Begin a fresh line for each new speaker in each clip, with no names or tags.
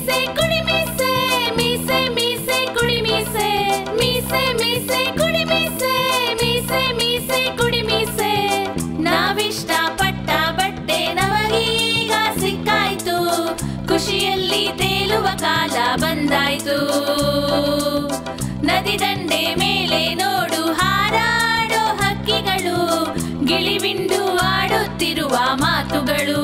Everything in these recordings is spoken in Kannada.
ಮೀಸೆ ಕುಡಿ ಮೀಸೆ ಮೀಸೆ ಮೀಸೆ ಕುಡಿ ಮೀಸೆ ಮೀಸೆ ಮೀಸೆ ಕುಡಿ ಮೀಸೆ ಮೀಸೆ ಮೀಸೆ ಕುಡಿ ಮೀಸೆ ನಾವಿಷ್ಟ ಪಟ್ಟ ಬಟ್ಟೆ ನಮಗೀಗ ಸಿಕ್ಕಾಯ್ತು ಖುಷಿಯಲ್ಲಿ ತೇಲುವ ಕಾಲ ಬಂದಾಯ್ತು ನದಿ ದಂಡೆ ಮೇಲೆ ನೋಡು ಹಾರಾಡೋ ಹಕ್ಕಿಗಳು ಗಿಳಿಬಿಂಡು ಆಡುತ್ತಿರುವ ಮಾತುಗಳು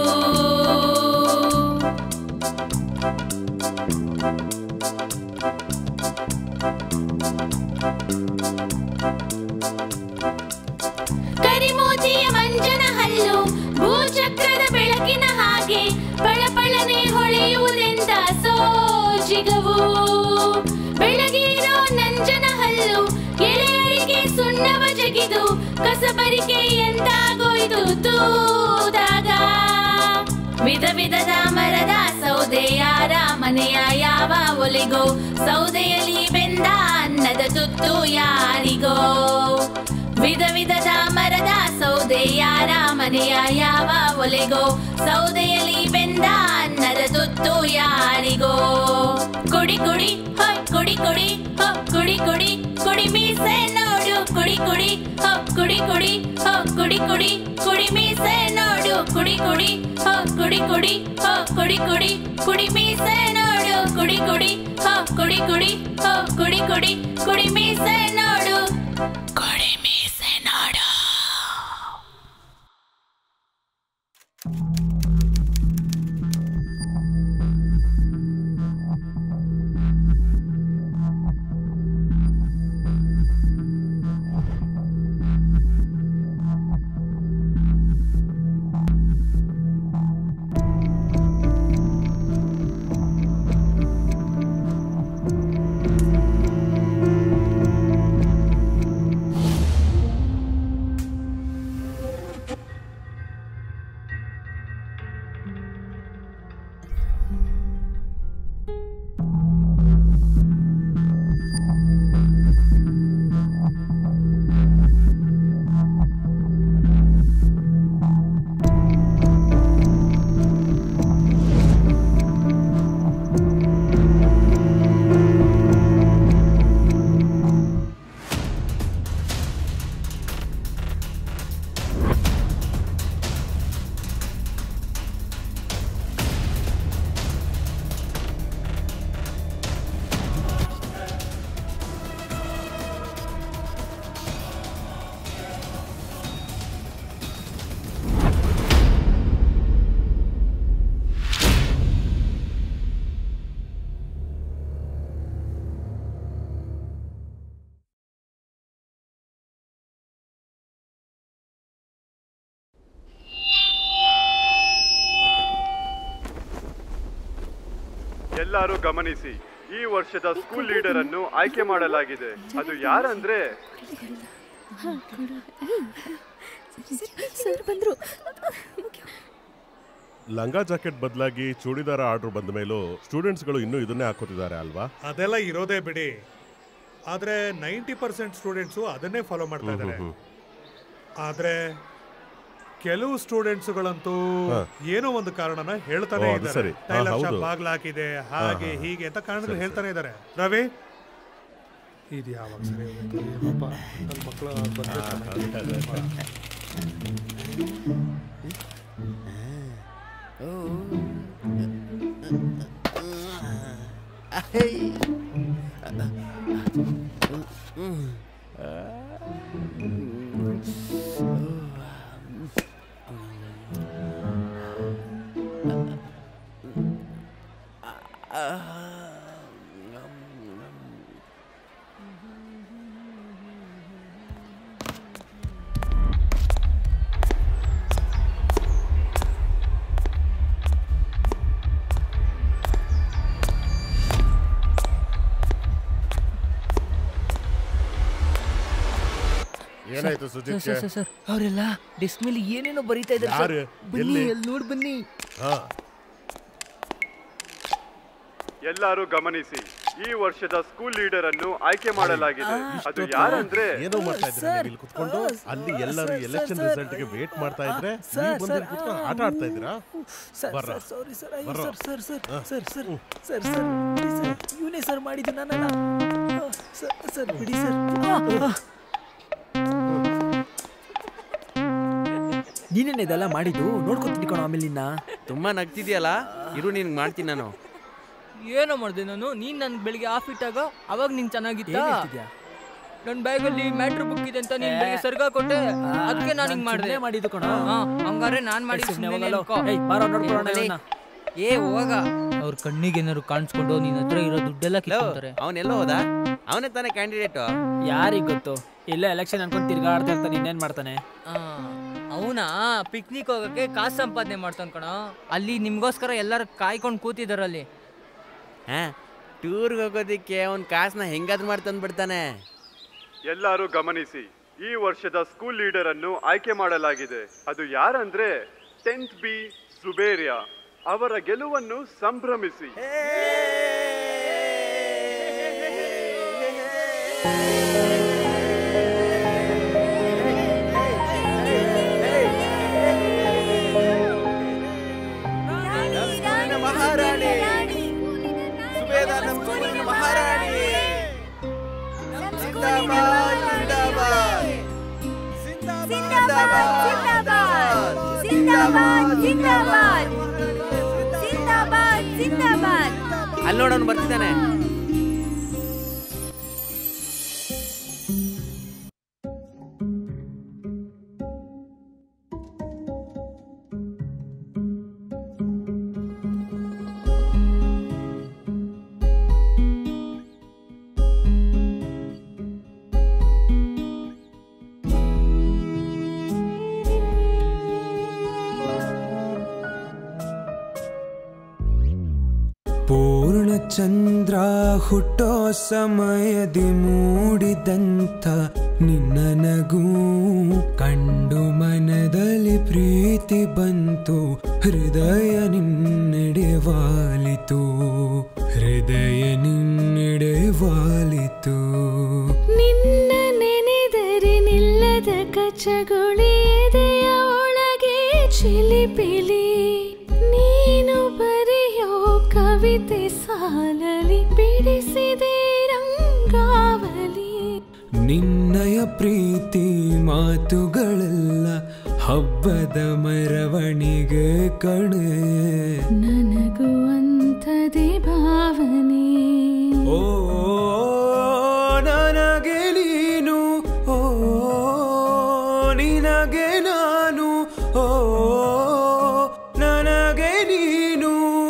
ಕರಿಮೋತಿಯ ಮಂಜನ ಹಲ್ಲು ಭೂಚಕ್ರದ ಬೆಳಕಿನ ಹಾಗೆ ಪಳಪಳನೆ ಹೊಳೆಯುವುದೆಂದ ಸೋಜಿಗವು ಬೆಳಗಿರೋ ನಂಜನ ಹಲ್ಲು ಎಳೆಯರಿಗೆ ಸುಣ್ಣವ ಜಗಿದು ಕಸಬರಿಕೆ ಎಂದಾಗೋಯ್ತು ತೂದಾಗ ವಿಧ ವಿಧದ ಮರದ ಸೌದೆ ಯಾರ ಮನೆಯ ಯಾವ ಒಲೆಗೋ ಸೌದೆಯಲ್ಲಿ ಬೆಂದ ಅನ್ನದ ತುತ್ತು ಯಾರಿಗೋ ವಿಧ ವಿಧದ ಮರದ ಸೌದೆ ಯಾರ ಮನೆಯ ಯಾವ ಒಲೆಗೋ ಸೌದೆಯಲ್ಲಿ ಬೆಂದ ಅನ್ನದ ತುತ್ತು ಯಾರಿಗೋ ಕುಡಿ ಕುಡಿ ಹೊಯ್ ಕುಡಿ ಕುಡಿ ಹೊ ಕುಡಿ ಕುಡಿ ಕುಡಿ ಮೀಸೆ ನೋಡು ಕುಡಿ ಕುಡಿ ಹೊ ಕುಡಿ ಕುಡಿ ಹೊ ಕುಡಿ ಕುಡಿ ಕುಡಿ ಮೀಸೆ ನೋಡು ಕುಡಿ ಕುಡಿ ಹೊ ಕುಡಿ ಕುಡಿ ಹೊ ಕುಡಿ ಕುಡಿ ಕುಡಿ ಮೀಸೆ ನೋಡು ಕುಡಿ ಕುಡಿ ಹೊ ಕುಡಿ ಕುಡಿ ಹೊ ಕುಡಿ ಕುಡಿ ಕುಡಿ ಮೀಸೆ ನೋಡು ಕುಡಿ ಮೀಸೆ ನೋಡು
ಎಲ್ಲರೂ ಗಮನಿಸಿ ಈ ವರ್ಷದ ಸ್ಕೂಲ್ ಲೀಡರ್ ಅನ್ನು ಆಯ್ಕೆ ಮಾಡಲಾಗಿದೆ ಅದು ಯಾರಂದ್ರೆ
ಸರ್ ಬಂದ್ರು
ಲಂಗ ಜಾಕೆಟ್ ಬದಲಾಗಿ ಚೂಡಿದಾರ ಆರ್ಡರ್ ಬಂದ ಮೇಲೂ ಸ್ಟೂಡೆಂಟ್ಸ್ಗಳು ಇನ್ನೂ ಇದನ್ನೇ ಹಾಕೋತಿದ್ದಾರೆ ಅಲ್ವಾ
ಅದೆಲ್ಲ ಇರೋದೇ ಬಿಡಿ ಆದ್ರೆ ನೈಂಟಿ ಪರ್ಸೆಂಟ್ ಸ್ಟೂಡೆಂಟ್ಸು ಅದನ್ನೇ ಫಾಲೋ ಮಾಡ್ತಾ ಇದ್ದಾರೆ ಆದ್ರೆ ಕೆಲವು ಸ್ಟೂಡೆಂಟ್ಸ್ಗಳಂತೂ ಏನೋ ಒಂದು ಕಾರಣನ ಹೇಳ್ತಾನೆ
ಓ, ಅದು
ಇದ್ದಾರೆ
ಸರಿ. ಹಾ,
ಟೈಲರ್ ಶಾಪ್
ಹೌದು.
ಬಾಗ್ಲ ಹಾಕಿದೆ ಹಾಗೆ ಹೀಗೆ ಅಂತ ಕಾರಣಗಳು ಹೇಳ್ತಾನೆ ಇದ್ದಾರೆ ರವಿ ಇದು ಯಾವಾಗ ಸರಿ ಹೋಗುತ್ತೆ? ಏನಪ್ಪ, ನನ್ ಮಕ್ಳು ಬಂದ್ರೆ ಚೆನ್ನಾಗಿರುತ್ತೆ.
ಏನಾಯ್ತು ಸುಜಿತ್
ಸರ್ ಸರ್ ಸರ್ ಅವರೆಲ್ಲ ಡೆಸ್ಕ್ ಮೇಲೆ ಏನೇನೋ ಬರೀತಾ ಇದ್ದಾರೆ ಸರ್.
ಯಾರು?
ಬನ್ನಿ
ಎಲ್ಲಿ?
ಅಲ್ಲಿ ನೋಡಿ ಬನ್ನಿ
ಹಾ
ಎಲ್ಲರೂ ಗಮನಿಸಿ ಈ ವರ್ಷದ ಸ್ಕೂಲ್ ಲೀಡರ್ ಅನ್ನು ಆಯ್ಕೆ ಮಾಡಲಾಗಿದೆ ಅದು ಯಾರಂದ್ರೆ
ಏನೋ ಮಾಡ್ತಾ ಇದ್ರೆ ನೀವು ಇಲ್ಲಿ ಕುತ್ಕೊಂಡು ಅಲ್ಲಿ ಎಲ್ಲರೂ ಎಲೆಕ್ಷನ್ ರಿಸಲ್ಟ್ ಗೆ ವೇಟ್ ಮಾಡ್ತಾ ಇದ್ರೆ ನೀವು ಬಂದು ಇಲ್ಲಿ ಕುತ್ಕೊಂಡು ಆಟ ಆಡ್ತಾ ಇದ್ದೀರಾ
ಸರ್
ಬರ್ರ.
ಸರ್ ಸಾರಿ ಸರ್ ಅಯ್ಯೋ
ಬರ್ರ.
Sir sir sir sir sir sir sir sir ಇವನೇ ಸರ್ ಮಾಡಿದ್ದು ನನ್ನಲ್ಲ ಆ, ಸರ್ ಸರ್ ಬಿಡಿ ಸರ್ ಆ, ಆ. ನೀನೇನೆ ಇದೆಲ್ಲ ಮಾಡಿದ್ದು ನೋಡ್ಕೊತೀನಿ ಕಣೋ ಆಮೇಲೆ ನಿನ್ನ
ತುಂಬಾ ನಗ್ತಿದ್ಯಲ್ಲ ಇರು ನಿನ್ಗೆ ಮಾಡ್ತೀನಿ ನಾನು
ಏನೋ ಮಾಡಿದೆ ನಾನು ನೀನ್ ನನ್ ಬೆಳಿಗ್ಗೆ ಆಫ್ ಇಟ್ಟಾಗ ಅವಾಗ ನಿಂಗ್ ಚೆನ್ನಾಗಿತ್ತ
ಏನ್ ಹೇಳ್ತಿದ್ಯಾ
ನನ್ ಬ್ಯಾಗಲ್ಲಿ ಮ್ಯಾಟ್ರ್ ಬುಕ್ ಇದೆ ಅಂತ ನೀನ್ ಬೆಳಿಗ್ಗೆ ಸರ್ಗ ಕೊಟ್ಟೆ ಅದಕ್ಕೆ ನಾನು ಹಿಂಗ್ ಮಾಡಿದೆ
ಸುಮ್ನೆ ಮಾಡಿದ್ದು ಕಣೋ
ಹಾ ಹಂಗಾರೆ ನಾನ್ ಮಾಡಿ
ಸುಮ್ನೆ ಹೋಗಲ್ಲ. ಏಯ್, ಬಾರೋ ನೋಡ್ಕೊಳ್ಳೋಣ ಇವನ್ನ.
ಏ ಹೋಗ ಅವ್ರ ಕಣ್ಣಿಗೆ ಏನಾದ್ರು ಕಾಣಿಸ್ಕೊಂಡು ನಿನ್ ಹತ್ರ ಇರೋ ದುಡ್ಡೆಲ್ಲ ಕಿತ್ಕೊಂತಾರೆ
ಅವನೆಲ್ಲ ಹೋದ ಅವನೇ ತಾನೇ ಕ್ಯಾಂಡಿಡೇಟು
ಯಾರಿಗ್ ಗೊತ್ತು ಇಲ್ಲೇ ಎಲೆಕ್ಷನ್ ಅನ್ಕೊಂಡು ತಿರ್ಗಾಡ್ತಾ ಇರ್ತಾನೆ ಇನ್ನೇನ್ ಮಾಡ್ತಾನೆ
ಅವನಾ ಪಿಕ್ನಿಕ್ ಹೋಗಕ್ಕೆ ಕಾಸು ಸಂಪಾದನೆ ಮಾಡ್ತಾನ ಕಣ ಅಲ್ಲಿ ನಿಮ್ಗೋಸ್ಕರ ಎಲ್ಲರೂ ಕಾಯ್ಕೊಂಡು ಕೂತಿದಾರಲ್ಲಿ
ಹಾ ಟೂರ್ಗೆ ಹೋಗೋದಿಕ್ಕೆ ಅವ್ನ ಕಾಸನ್ನ ಹೆಂಗಾದ್ರೂ ಮಾಡಿ ತಂದ್ಬಿಡ್ತಾನೆ
ಎಲ್ಲರೂ ಗಮನಿಸಿ ಈ ವರ್ಷದ ಸ್ಕೂಲ್ ಲೀಡರ್ ಅನ್ನು ಆಯ್ಕೆ ಮಾಡಲಾಗಿದೆ ಅದು ಯಾರಂದ್ರೆ ಟೆಂತ್ ಬಿ ಸುಬೇರಿಯಾ ಅವರ ಗೆಲುವನ್ನು ಸಂಭ್ರಮಿಸಿ
ಮಹಾರಾಣಿ ಸುಬೇದ ನಮ್ಮ ಸ್ಕೂಲಿನ ಮಹಾರಾಣಿ ಜಿಂದಾಬಾದ್ ಜಿಂದಾಬಾದ್ ಜಿಂದಾಬಾದ್ ಅಲ್ಲಿ ನೋಡೋನು ಬರ್ತಿದ್ದಾನೆ
ಪೂರ್ಣಚಂದ್ರ ಹುಟ್ಟೋ ಸಮಯದಿ ಮೂಡಿದಂಥ ನಿನ್ನ ನಗು ಕಂಡು ಮನದಲ್ಲಿ ಪ್ರೀತಿ ಬಂತು ಹೃದಯ ನಿನ್ನೆಡೆ ವಾಲಿತು ಹೃದಯ ನಿನ್ನೆಡೆ ವಾಲಿತು
ನಿನ್ನ ನೆನೆದರೆ ನಿಲ್ಲದ ಕಚಗುಳಿ ಎದೆಯ ಒಳಗೆ ಚಿಲಿಪಿಲಿ ನೀನು ಬರೆಯೋ ಕವಿತೆ ಸಾಲಲಿ ಬಿಡಿಸಿದೆ ರಂಗಾವಲಿ
ನಿನ್ನಯ ಪ್ರೀತಿ ಮಾತುಗಳೆಲ್ಲ ಹಬ್ಬದ ಮೆರವಣಿಗೆ ಕಣೆ
ನನಗೂ ಅಂಥದೇ ಭಾವನೆ
ಓ ನನಗೆ ನೀನು ಓ ನಿನಗೆ ನಾನು ಓ ನನಗೆ ನೀನು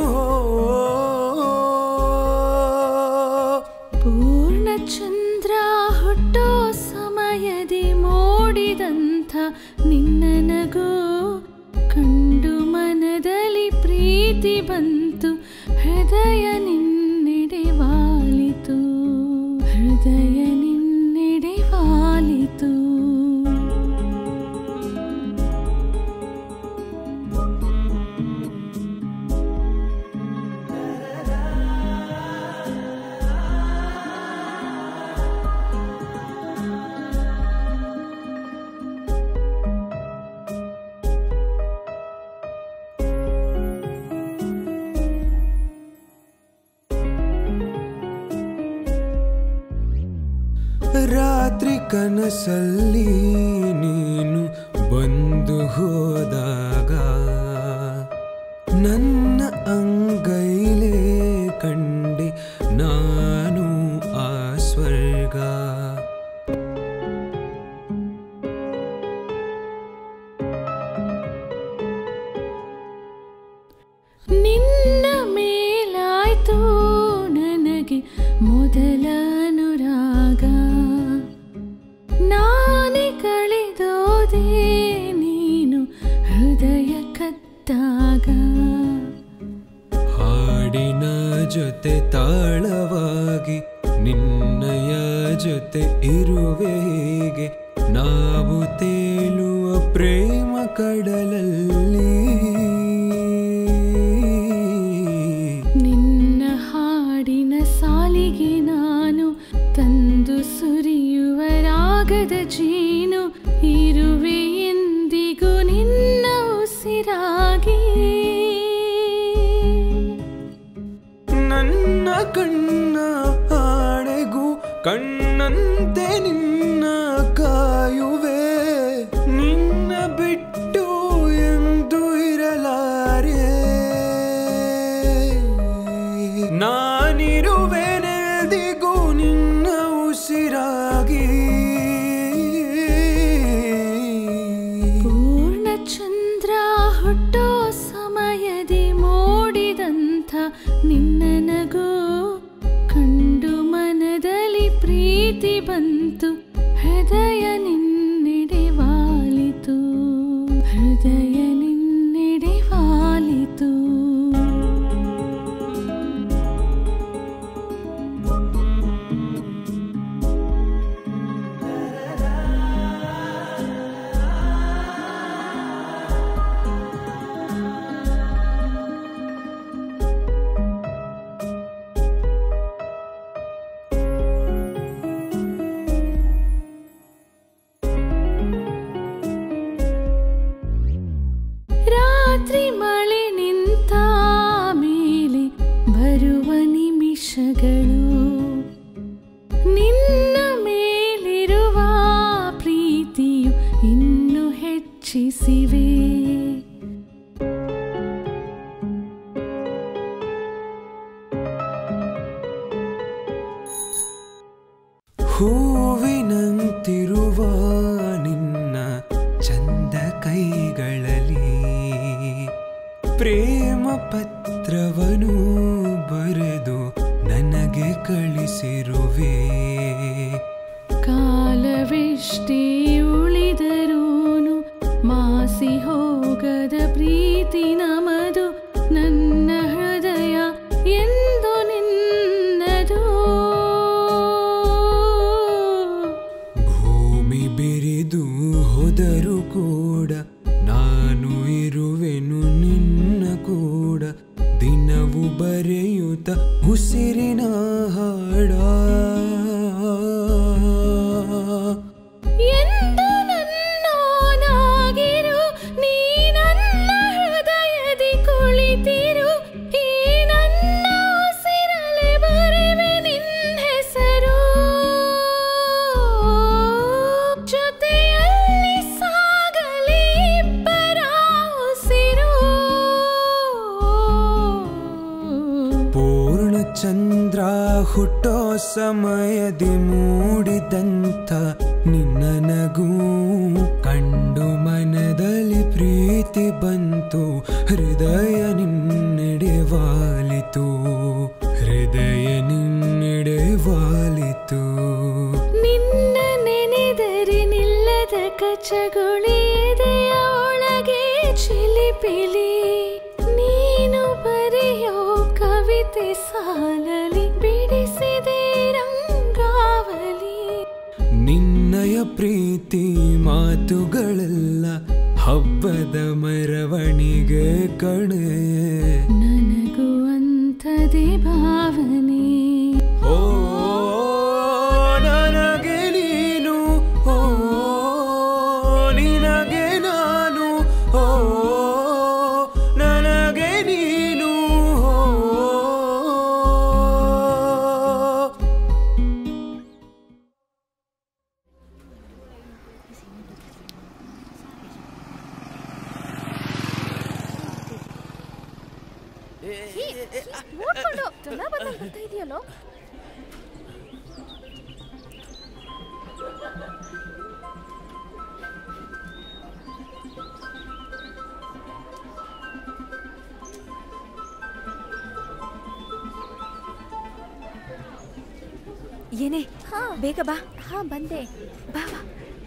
ಪೂರ್ಣಚಂದ್ರ ಹುಟ್ಟೋ ಸಮಯದಿ ಮೂಡಿದಂಥ ನಿನ್ನ ನಗು ಕಂಡು ಮನದಲ್ಲಿ ಪ್ರೀತಿ ಬಂತು ಹೃದಯ ನಿನ್ನೆಡೆ ವಾಲಿತು ಹೃದಯ ನಿನ್ನೆಡೆ ವಾಲಿತು
ರಾತ್ರಿ ಕನಸಲ್ಲಿ ನೀನು ಬಂದು ಹೋದಾಗ ನನ್ನ ಅಂಗೈಲೇ ಕಂಡೆ ನಾನು ಆ ಸ್ವರ್ಗ
ನಿನ್ನ ಮೇಲಾಯ್ತು ನನಗೆ ಮೊದಲ ಅನುರಾಗ ನಾನೇ ಕಳೆದೋದೆ ನೀನು ಹೃದಯ ಕದ್ದಾಗ
ಹಾಡಿನ ಜೊತೆ ತಾಳವಾಗಿ ನಿನ್ನಯ ಜೊತೆ ಇರುವೆ ಹೀಗೆ ನಾವು ತೇಲುವ ಪ್ರೇಮ ಕಡಲಲ್ಲಿ
ನಿನ್ನ ಹಾಡಿನ ಸಾಲಿಗೆ ಹೃದಯ ನಿನ್ನೆಡೆ ವಾಲಿತು ರಾತ್ರಿ ಮಳೆ ನಿಂತ ಮೇಲೆ ಬರುವ ನಿಮಿಷಗಳು ನಿನ್ನ ಮೇಲಿರುವ ಪ್ರೀತಿಯು ಇನ್ನು ಹೆಚ್ಚಿಸಿವೆ
ಹೂವಿನಂತಿರುವ ನಿನ್ನ ಚಂದ ಕೈಗಳಲ್ಲಿ ಪ್ರೇಮ ಪತ್ರವನು ಬರೆದು ನನಗೆ ಕಳಿಸಿರುವೆ
ಕಾಲವೆಷ್ಟೇ ಉಳಿದರೂನು ಮಾಸಿ ಹೋಗದ ಪ್ರೀತಿ ನಮದು ನನ್ನ ಹೃದಯ ಎಂದು ನಿನ್ನದು
ಭೂಮಿ ಬಿರಿದು ಹೋದರೂ ಕೂಡ ನಾನು ಇರುವೆನು ನಿನ್ನ ಕೂಡ ದಿನವು ಬರೆಯುತ್ತ ಉಸಿರಿನ ಹಾಡ
ಎಂದು ನನ್ನೋನಾಗಿರು ನೀ ನನ್ನ ಹೃದಯದಿ ಕುಳಿತಿರು ಈ ನನ್ನ ಉಸಿರಲೆ ಬರೆವೆ ನಿನ್ನ ಹೆಸರು ಜೊತೆಯಲ್ಲಿ ಸಾಗಲಿ ಇಬ್ಬರ ಉಸಿರು
ಪೂರ್ಣ ಚಂದ್ರ ಹುಟ್ಟೋ ಸಮಯದಿ ಮೂಡಿದಂತ ನಿನ್ನ ನಗು ಕಂಡು ಮನದಲ್ಲಿ ಪ್ರೀತಿ ಬಂತು ಹೃದಯ ನಿನ್ನೆಡೆ ವಾಲಿತು ಹೃದಯ ನಿನ್ನೆಡೆ ವಾಲಿತು
ನಿನ್ನ ನೆನೆದರೆ ನಿಲ್ಲದ ಕಚಗುಳಿದೆಯ ಒಳಗೆ ಚಿಲಿಪಿಲಿ ನೀನು ಬರೆಯೋ ಕವಿತೆ ಸಾಲಲಿ ಬಿಡಿಸಿದೆ ರಂಗಾವಲಿ
ನಿನ್ನಯ ಪ್ರೀತಿ ಮಾತುಗಳೆಲ್ಲ ಹಬ್ಬದ ಮೆರವಣಿಗೆ ಕಣೆ
ನನಗೂ ಅಂಥದೇ ಭಾವನೆ
ಓ ನನಗೆ ನೀನು ಓ ನಿನಗೆ ನಾನು ಓ ನನಗೆ ನೀನು ಓ
ಓಡ್ಕೊಂಡು ಜನ ಬಂದಂಗ್ ಬರ್ತಾ ಇದೆಯಲ್ಲೋ
ಏನೇ
ಹಾ
ಬೇಗ ಬಾ
ಹಾ ಬಂದೆ
ಬಾ ಬಾ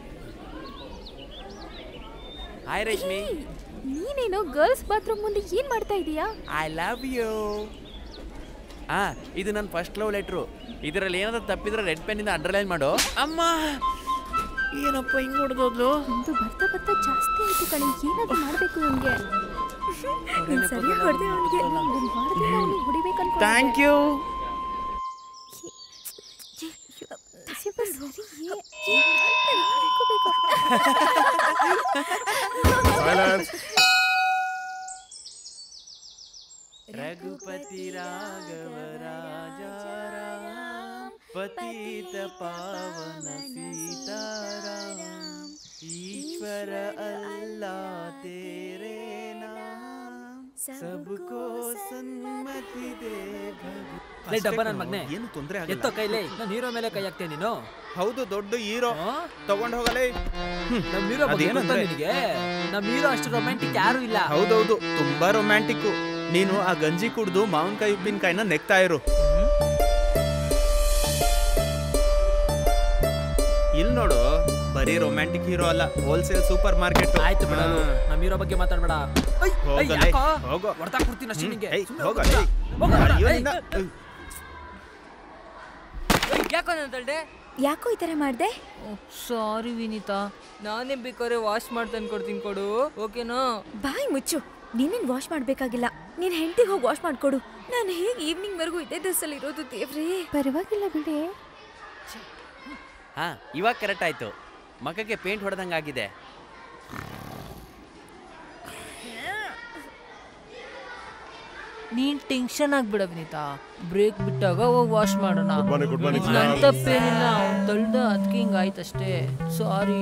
ಹಾಯ್ ರೇಷ್ಮಿ
ನೀನೇನು ಗರ್ಲ್ಸ್ ಬಾತ್ರೂಮ್ ಮುಂದೆ ಏನ್ ಮಾಡ್ತಾ ಇದೀಯಾ
ಐ ಲವ್ ಯು ಆ ಇದು ನನ್ನ ಫಸ್ಟ್ ಲವ್ ಲೆಟ್ರು ಇದರಲ್ಲಿ ಏನಾದ್ರು ತಪ್ಪಿದ್ರೆ ರೆಡ್ ಪೆನ್ನಿಂದ ಅಂಡರ್ಲೈನ್ ಮಾಡು ಅಮ್ಮ ಏನಪ್ಪ ಹಿಂಗ್ ಹೊಡೆದೋದ್ಲು
ಒಂದು ಬರ್ತಾ ಬರ್ತಾ ಜಾಸ್ತಿ ಆಯ್ತು ಕಣೆ ಏನಾದ್ರೂ ಮಾಡ್ಬೇಕು ಇವ್ನಿಗೆ
ನೀನ್ ಸರಿ ಹೊಡೆದೆ ಅವನಿಗೆ
ಒಂದ್ ವಾರದಿಂದ ಅವ್ನಿಗೆ ಹೊಡಿಬೇಕನ್ಕೊಂಡೆ.
ಥ್ಯಾಂಕ್ ಯು
ಶಿವ, ಸರಿ, ಏ- ಏನ್ ಮಾಡ್ಬೇಕು?
ರಘುಪತಿ ರಾಘವ ರಾಜ ರಾಮ ಪತಿತ ಪಾವನ ಸೀತಾರಾಮ ಈಶ್ವರ ಅಲ್ಲಾ ತೇರೆ ನಾಮ ಸಬ್ಕೋ ಸನ್ಮತಿ ದೇ ಭಗವಾನ್
ಲೇ ಡಬ್ಬ ನನ್ ಮಗ್ನೆ
ಏನು ತೊಂದ್ರೆ
ಎತ್ತೋ ಕೈಲೇ ನಾನು ಹೀರೋ ಮೇಲೆ ಕೈ ಹಾಕ್ತೇನೆ ನೀನು
ಹೌದು ದೊಡ್ಡ ಹೀರೋ ತಗೊಂಡ್ ಹೋಗಲೇ
ನಮ್ ಹೀರೋ ಬಗ್ಗೆ ಗೊತ್ತಾ
ಅದೇನಂದ್ರೆ
ನಿನಗೆ ನಮ್ ಹೀರೋ ಅಷ್ಟು ರೊಮ್ಯಾಂಟಿಕ್ ಯಾರು ಇಲ್ಲ
ಹೌದೌದು ತುಂಬಾ ರೊಮ್ಯಾಂಟಿಕ್ ನೀನು ಆ ಗಂಜಿ ಕುಡ್ದು ಮಾವಿನಕಾಯಿ ಉಪ್ಪಿನಕಾಯಿನ ನೆಕ್ತಾ ಇರು ಇಲ್ ನೋಡು ಬರೀ ರೊಮ್ಯಾಂಟಿಕ್ ಹೀರೋ ಅಲ್ಲ ಹೋಲ್ಸೇಲ್ ಸೂಪರ್ ಮಾರ್ಕೆಟ್
ಆಯ್ತು ಬಿಡೋದು ನಮ್ಮ ಹೀರೋ ಬಗ್ಗೆ ಮಾತಾಡ್ಬೇಡ ಐ, ಐ,
ಹೋಗಲೇ,
ಯಾಕೋ?
ಹೋಗೋ.
ಹೊಡ್ದಾಕ್ ಬಿಡ್ತೀನಿ ಅಷ್ಟೇ ನಿಂಗೆ.
ಏಯ್,
ಸುಮ್ನೆ
ಹೋಗೋ,
ಹೋಗು.
ಏಯ್.
ಹೋಗು,
ಅಯ್ಯೋ,
ಏಯ್,
ನಿನ್ನ-
ಏಯ್.
ಯಾಕೋ ಅಂತಳ್ದೆ
ಯಾಕೋ ಈ ಥರ ಮಾಡಿದೆ
ಸಾರಿ ವಿನೀತಾ ನಾನೇ ಬೇಕಾದ್ರೆ ವಾಶ್ ಮಾಡ್ತಾನೆ ಕೊಡ್ತೀನಿ ಕೊಡು ಓಕೆನಾ
ಬಾಯ್ ಮುಚ್ಚು ನೀನೇನ್ ವಾಶ್ ಮಾಡ್ಬೇಕಾಗಿಲ್ಲ ನೀನ್ ಹೆಂಡತಿಗೆ ಹೋಗಿ ವಾಶ್ ಮಾಡ್ಕೊಡು ನಾನು ಹೇಗೆ ಈವ್ನಿಂಗ್ ವರೆಗೂ ಇದೇ ಡ್ರೆಸ್ಸಲ್ಲಿ ಇರೋದು ದೇವ್ರೇ
ಪರವಾಗಿಲ್ಲ ಬಿಡಿ
ಹಾ ಇವಾಗ ಕರೆಕ್ಟ್ ಆಯ್ತು ಮಗಕ್ಕೆ ಪೇಂಟ್ ಹೊಡೆದಂಗಾಗಿದೆ
ನೀನ್ ಟೆನ್ಷನ್ ಆಗ್ಬಿಡ ವಿನೀತಾ ಬ್ರೇಕ್ ಬಿಟ್ಟಾಗ ಹೋಗಿ ವಾಶ್ ಮಾಡೋಣ
Good morning, good morning,
ನನ್
sir.
ತಪ್ಪೇನಿಲ್ಲ ಅವ್ನ್ ತಳ್ದ ಅದಕ್ಕೆ ಹಿಂಗಾಯ್ತಷ್ಟೇ ಸಾರಿ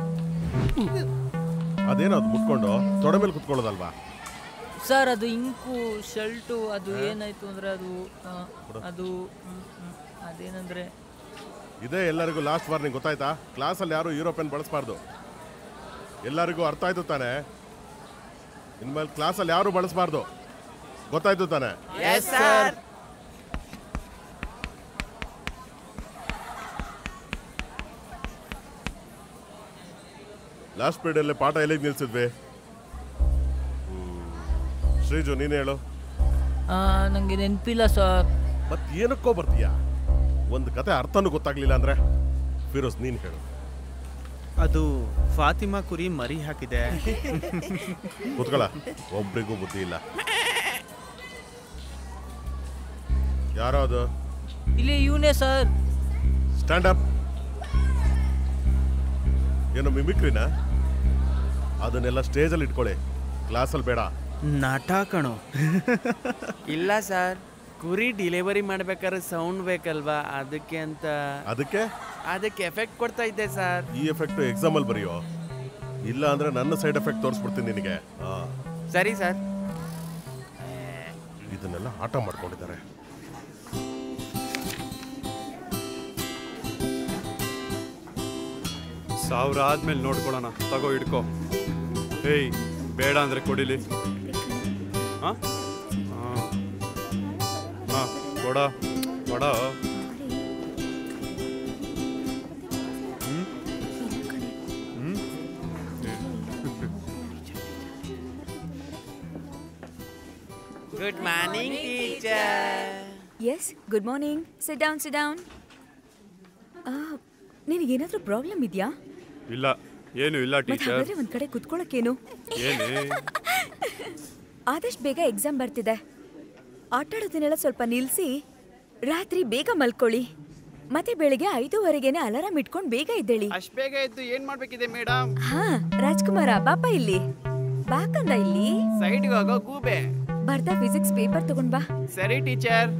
ಅದೇನೋ ಅದು ಮುಟ್ಕೊಂಡು ತೊಡೆ ಮೇಲೆ ಕುತ್ಕೊಳ್ಳೋದಲ್ವಾ
ಸರ್ ಅದು ಇಂಕು ಶರ್ಟು ಅದು ಏನಾಯ್ತು ಅಂದ್ರೆ ಅದು ಆ, ಅದು ಹ್ಮ್, ಹ್ಮ್, ಅದೇನಂದ್ರೆ
ಇದೇ ಎಲ್ಲರಿಗೂ ಲಾಸ್ಟ್ ವಾರ್ನಿಂಗ್ ಗೊತ್ತಾಯ್ತಾ ಕ್ಲಾಸಲ್ಲಿ ಯಾರು ಯೂರೋ ಪೆನ್ ಬಳಸಬಾರ್ದು ಎಲ್ಲರಿಗೂ ಅರ್ಥ ಆಯ್ತು ತಾನೆ ಇನ್ಮೇಲೆ ಕ್ಲಾಸಲ್ಲಿ ಯಾರು ಬಳಸಬಾರ್ದು ಗೊತ್ತಾಯ್ತು ತಾನೆ ಲಾಸ್ಟ್ ಪೀರಿಯಡಲ್ಲಿ ಪಾಠ ಎಲ್ಲಿಗೆ ನಿಲ್ಸಿದ್ವಿ ಹ್ಮ್. ಶ್ರೀಜು ನೀನು ಹೇಳು
ಆ, ನಂಗೆ ನೆನಪಿಲ್ಲ ಸರ್
ಮತ್ ಏನಕ್ಕೋ ಬರ್ತೀಯಾ ಒಂದು ಕತೆ ಅರ್ಥನೂ ಗೊತ್ತಾಗ್ಲಿಲ್ಲ ಅಂದ್ರೆ ಫಿರೋಸ್ ನೀನ್ ಹೇಳು
ಅದು ಫಾತಿಮಾ ಕುರಿ ಮರಿ ಹಾಕಿದೆ
ಕೂತ್ಕೊಳ್ಳ ಒಬ್ರಿಗೂ ಬುದ್ಧಿ ಇಲ್ಲ ಯಾರೋ ಅದು
ಇಲ್ಲಿ ಇವನೇ ಸರ್
ಸ್ಟ್ಯಾಂಡ್ ಅಪ್ ಏನು ಮಿಮಿಕ್ರಿನಾ ಅದನ್ನೆಲ್ಲ ಸ್ಟೇಜಲ್ಲಿ ಇಟ್ಕೊಳ್ಳಿ ಕ್ಲಾಸಲ್ಲಿ ಬೇಡ
ನಾಟ ಕಣೋ
ಇಲ್ಲ ಸರ್ ಕುರಿ ಡಿಲಿವರಿ ಮಾಡ್ಬೇಕಾದ್ರೆ ಸೌಂಡ್ ಬೇಕಲ್ವಾ ಅದಕ್ಕೆ ಅಂತ
ಅದಕ್ಕೆ
ಅದಕ್ಕೆ ಎಫೆಕ್ಟ್ ಕೊಡ್ತಾ ಇದ್ದೆ ಸರ್
ಈ ಎಫೆಕ್ಟ್ ಎಕ್ಸಾಮಲ್ಲಿ ಬರೆಯೋ ಇಲ್ಲ ಅಂದ್ರೆ ನನ್ನ ಸೈಡ್ ಎಫೆಕ್ಟ್ ತೋರಿಸ್ಬಿಡ್ತೀನಿ ನಿನಗೆ ಆ,
ಸರಿ ಸರ್
ಇದನ್ನೆಲ್ಲ ಆಟ ಮಾಡ್ಕೊಂಡಿದ್ದಾರೆ
ಸಾವಿರ ಆದ್ಮೇಲೆ ನೋಡ್ಕೊಳ್ಳೋಣ ತಗೋ ಹಿಡ್ಕೋ ಏಯ್ ಬೇಡ ಅಂದ್ರೆ ಕೊಡಿಲಿ ಹಾ ಹಾ ಕೊಡ ಕೊಡ hmm hmm
good morning teacher
yes good morning sit down sit down ನಿನಗೇನಾದ್ರೂ ಪ್ರಾಬ್ಲಮ್ ಇದೆಯಾ
ಇಲ್ಲ ಏನು ಇಲ್ಲ
ಮತ್ತೆ
ಟೀಚರ್
ಹಾಗಾದ್ರೆ ಒಂದ್ ಕಡೆ ಕುತ್ಕೊಳ್ಳೋಕೇನು
ಏನೇ
ಆದಷ್ಟು ಬೇಗ ಎಕ್ಸಾಮ್ ಬರ್ತಿದೆ ಆಟಾಡೋದನ್ನೆಲ್ಲ ಸ್ವಲ್ಪ ನಿಲ್ಲಿಸಿ ರಾತ್ರಿ ಬೇಗ ಮಲ್ಕೊಳ್ಳಿ ಮತ್ತೆ ಬೆಳಿಗ್ಗೆ ಐದೂವರೆಗೇನೆ ಅಲಾರಾಮ್ ಇಟ್ಕೊಂಡು ಬೇಗ ಇದ್ದೇಳಿ
ಅಷ್ಟ್ ಬೇಗ ಎದ್ದು ಏನ್ ಮಾಡ್ಬೇಕಿದೆ ಮೇಡಮ್
ಹಾ ರಾಜ್ಕುಮಾರ ಬಾಪ ಇಲ್ಲಿ ಬಾಕಂದ ಇಲ್ಲಿ
ಸೈಡ್ಗೆ ಹೋಗೋ ಗೂಬೆ
ಬರ್ತಾ ಫಿಸಿಕ್ಸ್ ಪೇಪರ್ ತಗೊಂಡ್ ಬಾ
ಸರಿ ಟೀಚರ್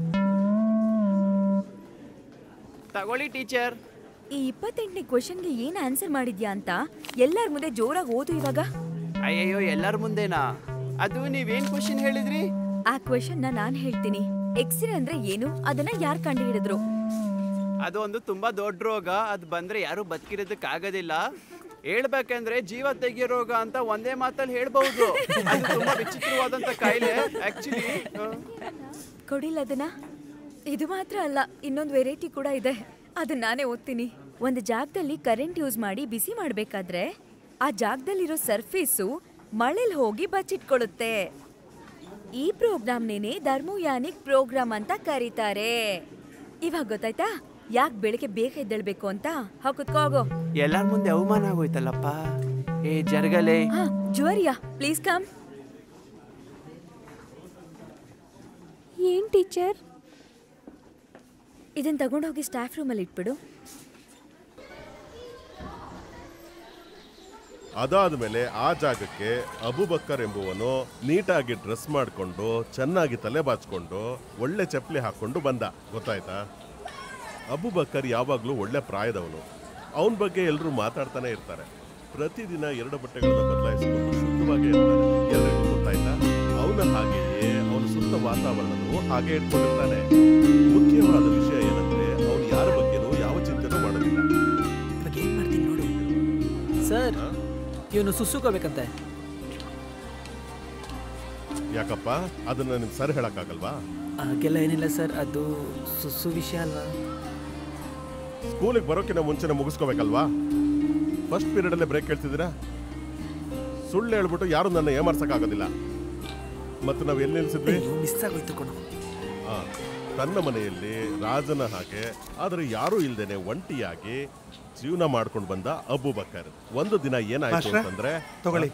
ತಗೊಳ್ಳಿ ಟೀಚರ್
ಈ ಇಪ್ಪತ್ತೆಂಟನೇ ಕ್ವಶನ್ಗೆ ಏನ್ ಆನ್ಸರ್ ಮಾಡಿದ್ಯಾ ಅಂತ ಎಲ್ಲಾರ ಮುಂದೆ ಜೋರಾಗಿ ಓದು ಇವಾಗ
ಅಯ್ಯಯ್ಯೋ ಎಲ್ಲರ ಮುಂದೆನಾ ಅದು ನೀವೇನ್ ಕ್ವಶನ್ ಹೇಳಿದ್ರಿ
ಆ ಕ್ವಶನ್ ನಾನ್ ಹೇಳ್ತೀನಿ ಎಕ್ಸ್ರೇ ಅಂದ್ರೆ ಏನು ಅದನ್ನ ಯಾರ್ ಕಂಡು ಹಿಡಿದ್ರು
ಅದು ಒಂದು ತುಂಬಾ ದೊಡ್ಡ ರೋಗ ಅದು ಬಂದ್ರೆ ಯಾರು ಬದುಕಿರೋದಕ್ಕಾಗೋದಿಲ್ಲ ಹೇಳ್ಬೇಕಂದ್ರೆ ಜೀವ ತೆಗಿಯೋ ರೋಗ ಅಂತ ಒಂದೇ ಮಾತಲ್ಲಿ ಹೇಳ್ಬಹುದು ಅದು ತುಂಬಾ ವಿಚಿತ್ರವಾದಂತ ಕಾಯಿಲೆ ಆಕ್ಚುಲಿ
ಕೊಡಿಲ್ಲ ಅದನ್ನ ಇದು ಮಾತ್ರ ಅಲ್ಲ ಇನ್ನೊಂದು ವೆರೈಟಿ ಕೂಡ ಇದೆ ಅದನ್ನ ನಾನೇ ಓದ್ತೀನಿ ಒಂದು ಜಾಗದಲ್ಲಿ ಕರೆಂಟ್ ಯೂಸ್ ಮಾಡಿ ಬಿಸಿ ಮಾಡ್ಬೇಕಾದ್ರೆ ಆ ಜಾಗದಲ್ಲಿರೋ ಸರ್ಫೇಸು ಮಳೆಲ್ ಹೋಗಿ ಬಚ್ಚಿಟ್ಕೊಳ್ಳುತ್ತೆ ಈ ಪ್ರೋಗ್ರಾಮ್ನೇನೆ ಧರ್ಮಯಾನಿಕ್ ಪ್ರೋಗ್ರಾಮ್ ಅಂತ ಕರೀತಾರೆ ಇವಾಗ ಗೊತ್ತಾಯ್ತಾ ಯಾಕೆ ಬೆಳಿಗ್ಗೆ ಬೇಗ ಎದ್ದೇಳ್ಬೇಕು ಅಂತ ಹಾ ಕುತ್ಕೋಗೋ
ಎಲ್ಲರ ಮುಂದೆ ಅವಮಾನ ಆಗೋಯ್ತಲ್ಲಪ್ಪ ಏ ಜರ್ಗಲೆ
ಹಾ ಜುವರಿಯಾ ಪ್ಲೀಸ್ ಕಮ್
ಏನ್ ಟೀಚರ್
ಇದನ್ನ ತಗೊಂಡೋಗಿ ಸ್ಟಾಫ್ ರೂಮಲ್ಲಿ ಇಟ್ಬಿಡು
ಅದಾದ್ಮೇಲೆ ಆ ಜಾಗಕ್ಕೆ ಅಬುಬಕ್ಕರ್ ಎಂಬುವನು ನೀಟಾಗಿ ಡ್ರೆಸ್ ಮಾಡಿಕೊಂಡು ಚೆನ್ನಾಗಿ ತಲೆ ಬಾಚ್ಕೊಂಡು ಒಳ್ಳೆ ಚಪ್ಪಲಿ ಹಾಕೊಂಡು ಬಂದ ಗೊತ್ತಾಯ್ತಾ ಅಬುಬಕ್ಕರ್ ಯಾವಾಗಲೂ ಒಳ್ಳೆ ಪ್ರಾಯದವನು ಅವನ ಬಗ್ಗೆ ಎಲ್ಲರೂ ಮಾತಾಡ್ತಾನೆ ಇರ್ತಾರೆ ಪ್ರತಿದಿನ ಎರಡು ಬಟ್ಟೆಗಳನ್ನ ಬದಲಾಯಿಸಿಕೊಂಡು ಶುದ್ಧವಾಗಿ ಇರ್ತಾನೆ ಎಲ್ಲರಿಗೂ ಗೊತ್ತಾಯ್ತಾ ಅವನ ಹಾಗೆಯೇ ಅವನ ಸುತ್ತ ವಾತಾವರಣನೂ ಹಾಗೆ ಇಟ್ಕೊಂಡಿರ್ತಾನೆ ಮುಖ್ಯವಾದ ವಿಷಯ ಏನಂದ್ರೆ ಅವನು ಯಾರ ಬಗ್ಗೆನೂ ಯಾವ ಚಿಂತೆನೂ ಮಾಡೋದಿಲ್ಲ
ಇವಾಗ ಏನ್ ಮಾಡ್ತೀನಿ ನೋಡು ಸರ್ ಇವನು ಸುಸುಕೋಬೇಕಂತೆ
ಯಾಕಪ್ಪ ಅದನ್ನ ನಿಮ್ ಸರ್ ಹೇಳಕ್ಕಾಗಲ್ವಾ
ಹಾಗೆಲ್ಲ ಏನಿಲ್ಲ ಸರ್ ಅದು ಸುಸು ವಿಷಯ ಅಲ್ವಾ
ಸ್ಕೂಲಿಗೆ ಬರೋಕಿನ ಮುಂಚೆನೆ ಮುಗಿಸ್ಕೋಬೇಕಲ್ವಾ ಫಸ್ಟ್ ಪೀರಿಯಡ್ ಅಲ್ಲೇ ಬ್ರೇಕ್ ಕೇಳ್ತಿದ್ದೀರಾ ಸುಳ್ಳು ಹೇಳ್ಬಿಟ್ಟು ಯಾರು ನನ್ನ ಏಮಾರ್ಸಕ್ಕಾಗೋದಿಲ್ಲ ಮತ್ತು ನಾವು ಎಲ್ಲಿ ನಿಲ್ಸಿದ್ವಿ
ಮಿಸ್ ಆಗೋಯ್ತು ಕಣೋ
ಆ, ತನ್ನ ಮನೆಯಲ್ಲಿ ರಾಜನ ಹಾಗೆ ಆದರೆ ಯಾರೂ ಇಲ್ದೇನೆ ಒಂಟಿಯಾಗಿ ಜೀವನ ಮಾಡ್ಕೊಂಡು ಬಂದ ಅಬು ಬಕ್ಕರ್ ಒಂದು ದಿನ ಏನಾಯ್ತು
ಮಾಸ್ಟ್ರೇ,
ಅಂತಂದ್ರೆ
ತಗೊಳ್ಳಿ.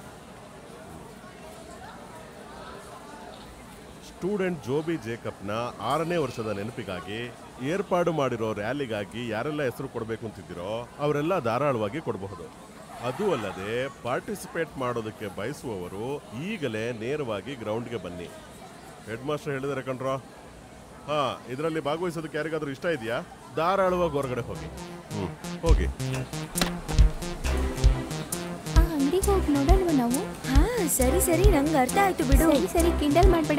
ಸ್ಟೂಡೆಂಟ್ ಜೋಬಿ ಜೇಕಬ್ನ ಆರನೇ ವರ್ಷದ ನೆನಪಿಗಾಗಿ ಏರ್ಪಾಡು ಮಾಡಿರೋ ರ್ಯಾಲಿಗಾಗಿ ಯಾರೆಲ್ಲ ಹೆಸರು ಕೊಡಬೇಕು ಅಂತಿದ್ದೀರೋ ಅವರೆಲ್ಲ ಧಾರಾಳವಾಗಿ ಕೊಡಬಹುದು ಅದು ಅಲ್ಲದೆ ಪಾರ್ಟಿಸಿಪೇಟ್ ಮಾಡೋದಕ್ಕೆ ಬಯಸುವವರು ಈಗಲೇ ನೇರವಾಗಿ ಗ್ರೌಂಡ್ಗೆ ಬನ್ನಿ ಹೆಡ್ ಮಾಸ್ಟರ್ ಹೇಳಿದಾರೆ ಕಣ್ರೋ ಹಾ ಇದರಲ್ಲಿ ಭಾಗವಹಿಸೋದಕ್ಕೆ ಯಾರಿಗಾದ್ರೂ ಇಷ್ಟ ಇದೆಯಾ ಧಾರಾಳವಾಗಿ ಹೊರಗಡೆ ಹೋಗಿ ಹ್ಮ್ ಹೋಗಿ
ಆ ಅಂಗಡಿಗೆ ಹೋಗಿ ನೋಡಲ್ವ ನಾವು
ಹಾ ಸರಿ ಸರಿ ನಂಗೆ ಅರ್ಥ ಆಯ್ತು ಬಿಡು
ಸರಿ ಸರಿ ಕಿಂಡಲ್ ಮಾಡ್ಬೇಡ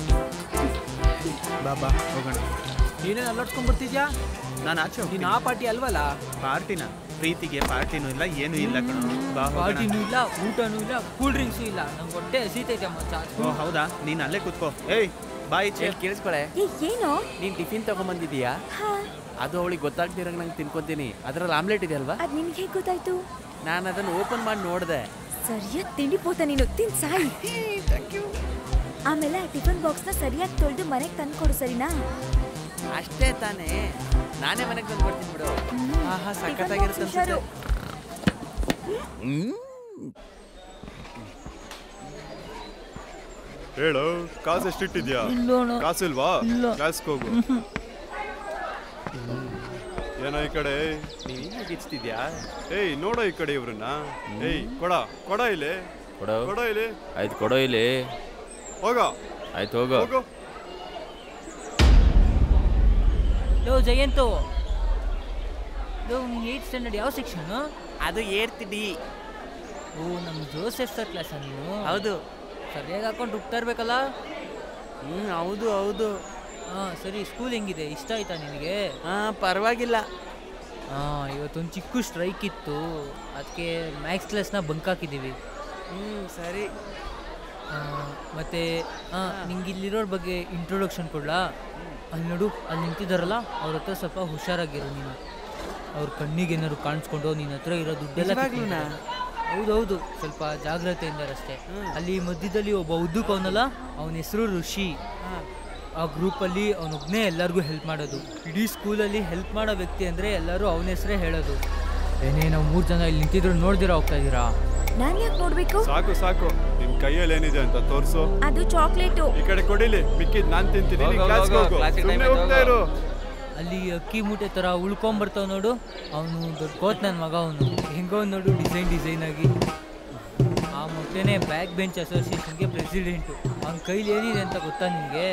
ಬಾಬಾ ಹೋಗೋಣ
ನೀನೇನು ಅಲ್ಲಾಡ್ಸ್ಕೊಂಡ್ ಬರ್ತಿದ್ಯಾ
ನಾನು ಆಚೆ
ನೀನ್
ಹೋಗ್ತೀನಿ
ಆ ಪಾರ್ಟಿ ಅಲ್ವಲ್ಲ
ಪಾರ್ಟಿನ ಪ್ರೀತಿಗೆ ಪಾರ್ಟಿನೂ ಇಲ್ಲ ಏನೂ ಇಲ್ಲ ಕಣ ಬಾ ಹೋಗೋಣ.
ಪಾರ್ಟಿನೂ ಇಲ್ಲ ಊಟನೂ ಇಲ್ಲ ಕೂಲ್ ಡ್ರಿಂಕ್ಸು ಇಲ್ಲ ನಂಗೆ ಹೊಟ್ಟೆ ಹಸಿತೈತೆ ಮಚ್ಚ
ಓ ಹೌದಾ ನೀನ್ ಅಲ್ಲೇ ಕೂತ್ಕೋ ಏಯ್ ಬಾಯ್ ಚೇ
ಕೇಳಿಸ್ಕೊಳೆ
ಏ ಏನೋ
ನೀನ್ ಟಿಫಿನ್ ತಗೊಂಬಂದಿದೀಯಾ
ಹಾ
ಅದು ಅವಳಿಗೆ ಗೊತ್ತಾಗ್ದಿರಂಗ್ ನಂಗೆ ತಿನ್ಕೊಂತೀನಿ ಅದ್ರಲ್ಲಿ ಆಮ್ಲೆಟ್ ಇದೆ ಅಲ್ವಾ
ಅದ್ ನಿನ್ಗೆ ಹೇಗೆ ಗೊತ್ತಾಯ್ತು
ನಾನು ಅದನ್ನು ಓಪನ್ ಮಾಡಿ ನೋಡಿದೆ
ಸರಿಯಾಗಿ ತಿಂಡಿ ಪೋತ ನೀನು ತಿನ್ ಸಾಯಿ ಆಮೇಲೆ ಆ ಟಿಫನ್ ಬಾಕ್ಸ್ನ ಸರಿಯಾಗಿ ತೊಳೆದು ಮನೆಗೆ ತಂದು ಕೊಡು ಸರಿನಾ
ಅಷ್ಟೇ ತಾನೇ ನಾನೇ ಮನೆಗೆ ತಂದು ಕೊಡ್ತೀನಿ ಬಿಡು ಆಹಾ ಸಖತ್ತಾಗಿರುತ್ತೆ
ಹುಷಾರು.
ಹೇಳು ಕಾಸು ಎಷ್ಟಿಟ್ಟಿದ್ಯಾ
ಇಲ್ಲೋಣ.
ಕಾಸಿಲ್ವಾ
ಇಲ್ಲ.
ಕ್ಲಾಸ್ಗೆ ಹೋಗು ಏನೋ ಈ ಕಡೆ
ನೀನು ಗಿಚ್ತಿದ್ಯಾ
ಏಯ್ ನೋಡೋ ಈ ಕಡೆ ಇವ್ರನ್ನ ಏಯ್ ಕೊಡ ಕೊಡ ಇಲ್ಲಿ
ಕೊಡು
ಕೊಡ ಇಲ್ಲಿ
ಆಯ್ತು ಕೊಡೋ ಇಲ್ಲಿ
ಹೋಗ
ಆಯ್ತು ಹೋಗು
ಹೋಗು
ಲೋ ಜಯಂತು ಲೋ ನೀನು ಏಯ್ಟ್ ಸ್ಟ್ಯಾಂಡರ್ಡ್ ಯಾವ ಸೆಕ್ಷನು
ಅದು ಏರ್ತಿಡಿ
ಓ ನಮ್ಮ ಜೋಸೆಫ್ ಸರ್ ಕ್ಲಾಸ ನೀನು
ಹೌದು
ಸರಿಯಾಗಿ ಹಾಕೊಂಡು ರುಬ್ತಾ ಇರ್ಬೇಕಲ್ಲ
ಹ್ಮ್ ಹೌದು ಹೌದು
ಹಾಂ ಸರಿ ಸ್ಕೂಲ್ ಹೆಂಗಿದೆ ಇಷ್ಟ ಆಯ್ತಾ ನಿನಗೆ
ಹಾ ಪರವಾಗಿಲ್ಲ
ಹಾಂ ಇವತ್ತೊಂದು ಚಿಕ್ಕ ಸ್ಟ್ರೈಕ್ ಇತ್ತು ಅದಕ್ಕೆ ಮ್ಯಾಕ್ಸ್ ಕ್ಲಾಸ್ನ ಬಂಕ್ ಹಾಕಿದ್ದೀವಿ
ಹ್ಮ್ ಸರಿ
ಆ, ಮತ್ತೆ ಹಾಂ ನಿಂಗೆ ಇಲ್ಲಿರೋರ ಬಗ್ಗೆ ಇಂಟ್ರೊಡಕ್ಷನ್ ಕೊಡ್ಲಾ ಅಲ್ಲಿ ನೋಡು ಅಲ್ಲಿ ನಿಂತಿದ್ದಾರಲ್ಲ ಅವ್ರ ಹತ್ರ ಸ್ವಲ್ಪ ಹುಷಾರಾಗಿರು ನೀನು ಅವ್ರ ಕಣ್ಣಿಗೆ ಏನಾದ್ರು ಕಾಣಿಸ್ಕೊಂಡು ನಿನ್ನ ಹತ್ರ ಇರೋ ದುಡ್ಡೆಲ್ಲ
ನಿಜವಾಗ್ಲೂನಾ?
ಹೌದೌದು ಸ್ವಲ್ಪ ಜಾಗ್ರತೆಯಿಂದ ಅಷ್ಟೇ ಅಲ್ಲಿ ಮಧ್ಯದಲ್ಲಿ ಒಬ್ಬ ಉದ್ದಕ್ಕೆ ಅವನಲ್ಲ ಅವನ ಹೆಸರು ಋಷಿ ಆ ಗ್ರೂಪಲ್ಲಿ ಅವನೊಬ್ಬನೇ ಎಲ್ಲರಿಗೂ ಹೆಲ್ಪ್ ಮಾಡೋದು ಇಡೀ ಸ್ಕೂಲಲ್ಲಿ ಹೆಲ್ಪ್ ಮಾಡೋ ವ್ಯಕ್ತಿ ಅಂದರೆ ಎಲ್ಲರೂ ಅವನ ಹೆಸರೇ ಹೇಳೋದು ಏನೇ ನಾವು ಮೂರು ಜನ ಇಲ್ಲಿ ನಿಂತಿದ್ರು ನೋಡ್ದಿರಾ ಹೋಗ್ತಾ ಇದ್ದೀರಾ
ನಾನ್ ಯಾಕೆ ನೋಡ್ಬೇಕು
ಸಾಕು ಸಾಕು ನಿನ್ ಕೈಯಲ್ಲಿ ಏನಿದೆ ಅಂತ ತೋರ್ಸು
ಅದು ಚಾಕ್ಲೇಟು
ಈ ಕಡೆ ಕೊಡಿಲಿ ಮಿಕ್ಕಿದ್ ನಾನ್ ತಿಂತೀನಿ
ಹೋಗು,
ನೀನ್
ಹೋಗು,
ಕ್ಲಾಸ್ಗೆ
ಹೋಗು,
ಹೋಗು
ಕ್ಲಾಸಿಗೆ
ಸುಮ್ನೆ
time ಆಯ್ತು,
ಹೋಗ್ತಾ ಇರು
ಅಲ್ಲಿ ಅಕ್ಕಿ ಮೂಟೆ ಥರ ಉಳ್ಕೊಂಬರ್ತಾವ ನೋಡು ಅವನು ದೊಡ್ಡ ಕೋತ್ ನನ್ನ ಮಗ ಅವನು ಹೆಂಗೋ ನೋಡು ಡಿಸೈನ್ ಡಿಸೈನ್ ಆಗಿ ಆ ಮೊಟ್ಟೆನೇ ಬ್ಯಾಕ್ ಬೆಂಚ್ ಅಸೋಸಿಯೇಷನ್ಗೆ ಪ್ರೆಸಿಡೆಂಟು ಅವ್ನ ಕೈಲಿ ಏನಿದೆ ಅಂತ ಗೊತ್ತಾ ನಿಮಗೆ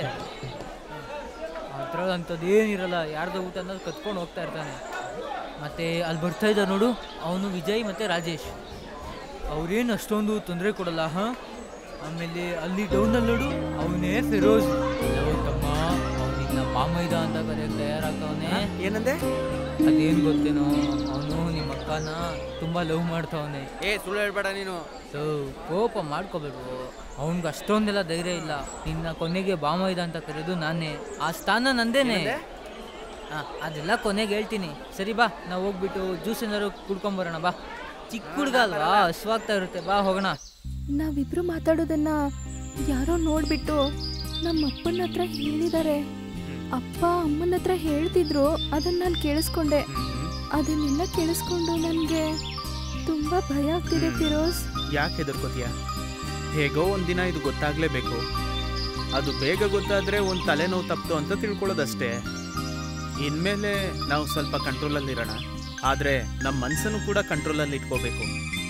ಅದ್ರಲ್ಲಿ ಅಂಥದ್ದು ಏನಿರಲ್ಲ ಯಾರ್ದೋ ಊಟ ಅನ್ನೋದು ಕತ್ಕೊಂಡು ಹೋಗ್ತಾ ಇರ್ತಾನೆ ಮತ್ತು ಅಲ್ಲಿ ಬರ್ತಾ ಇದ್ದ ನೋಡು ಅವನು ವಿಜಯ್ ಮತ್ತು ರಾಜೇಶ್ ಅವ್ರೇನು ಅಷ್ಟೊಂದು ತೊಂದರೆ ಕೊಡಲ್ಲ ಹಾಂ ಆಮೇಲೆ ಅಲ್ಲಿ ಡೌನಲ್ಲಿ ನೋಡು ಅವನೇ ಫಿರೋಜ್ ಲವ್ ತಮ್ಮ ಅವನಿಗೆ ನಮ್ಮ ಮಾಮೈದ ಅಂತ ಕರೆಯಕ್ಕೆ ತಯಾರಾಗ್ತವನೆ
ಏನಂದೆ
ಅದೇನು ಗೊತ್ತೇನೋ ಅವನು ನಿಮ್ಮ ಅಕ್ಕನ ತುಂಬ ಲವ್ ಮಾಡ್ತಾವನೆ
ಏ ಸುಳ್ಳು ಹೇಳ್ಬೇಡ ನೀನು
ಸೊ ಕೋಪ ಮಾಡ್ಕೋಬೇಕು ಅವನಿಗೆ ಅಷ್ಟೊಂದೆಲ್ಲ ಧೈರ್ಯ ಇಲ್ಲ ನಿನ್ನ ಕೊನೆಗೆ ಬಾಮೈದ ಅಂತ ಕರೆಯೋದು ನಾನೇ ಆ ಸ್ಥಾನ ನಂದೇನೆ ಹಾಂ ಅದೆಲ್ಲ ಕೊನೆಗೆ ಹೇಳ್ತೀನಿ ಸರಿ ಬಾ ನಾವು ಹೋಗ್ಬಿಟ್ಟು ಜ್ಯೂಸ್ ಏನಾದ್ರು ಕುಡ್ಕೊಂಬರೋಣ ಬಾ ಚಿಕ್ಕ ಹುಡುಗ ಅಲ್ವಾ ಹಸ್ವಾಗ್ತಾ ಇರುತ್ತೆ ಬಾ ಹೋಗೋಣ
ನಾವಿಬ್ರು ಮಾತಾಡೋದನ್ನ ಯಾರೋ ನೋಡ್ಬಿಟ್ಟು ನಮ್ಮ ಅಪ್ಪನ ಹತ್ರ ಹೇಳಿದ್ದಾರೆ ಅಪ್ಪ ಅಮ್ಮನ ಹತ್ರ ಹೇಳ್ತಿದ್ರು ಅದನ್ನ ನಾನು ಕೇಳಿಸ್ಕೊಂಡೆ ಅದನ್ನೆಲ್ಲ ಕೇಳಿಸ್ಕೊಂಡು ನನಗೆ ತುಂಬಾ ಭಯ ಆಗ್ತಿದೆ ಫಿರೋಜ್
ಯಾಕೆ ಹೆದರ್ಕೋತೀಯ ಹೇಗೋ ಒಂದಿನ ಇದು ಗೊತ್ತಾಗ್ಲೇಬೇಕು ಅದು ಬೇಗ ಗೊತ್ತಾದ್ರೆ ಒಂದು ತಲೆನೋವು ತಪ್ತು ಅಂತ ತಿಳ್ಕೊಳ್ಳೋದಷ್ಟೇ ಇನ್ಮೇಲೆ ನಾವು ಸ್ವಲ್ಪ ಕಂಟ್ರೋಲಲ್ಲಿರೋಣ ಆದರೆ ನಮ್ಮ ಮನಸ್ಸನ್ನು ಕೂಡ ಕಂಟ್ರೋಲಲ್ಲಿ ಇಟ್ಕೋಬೇಕು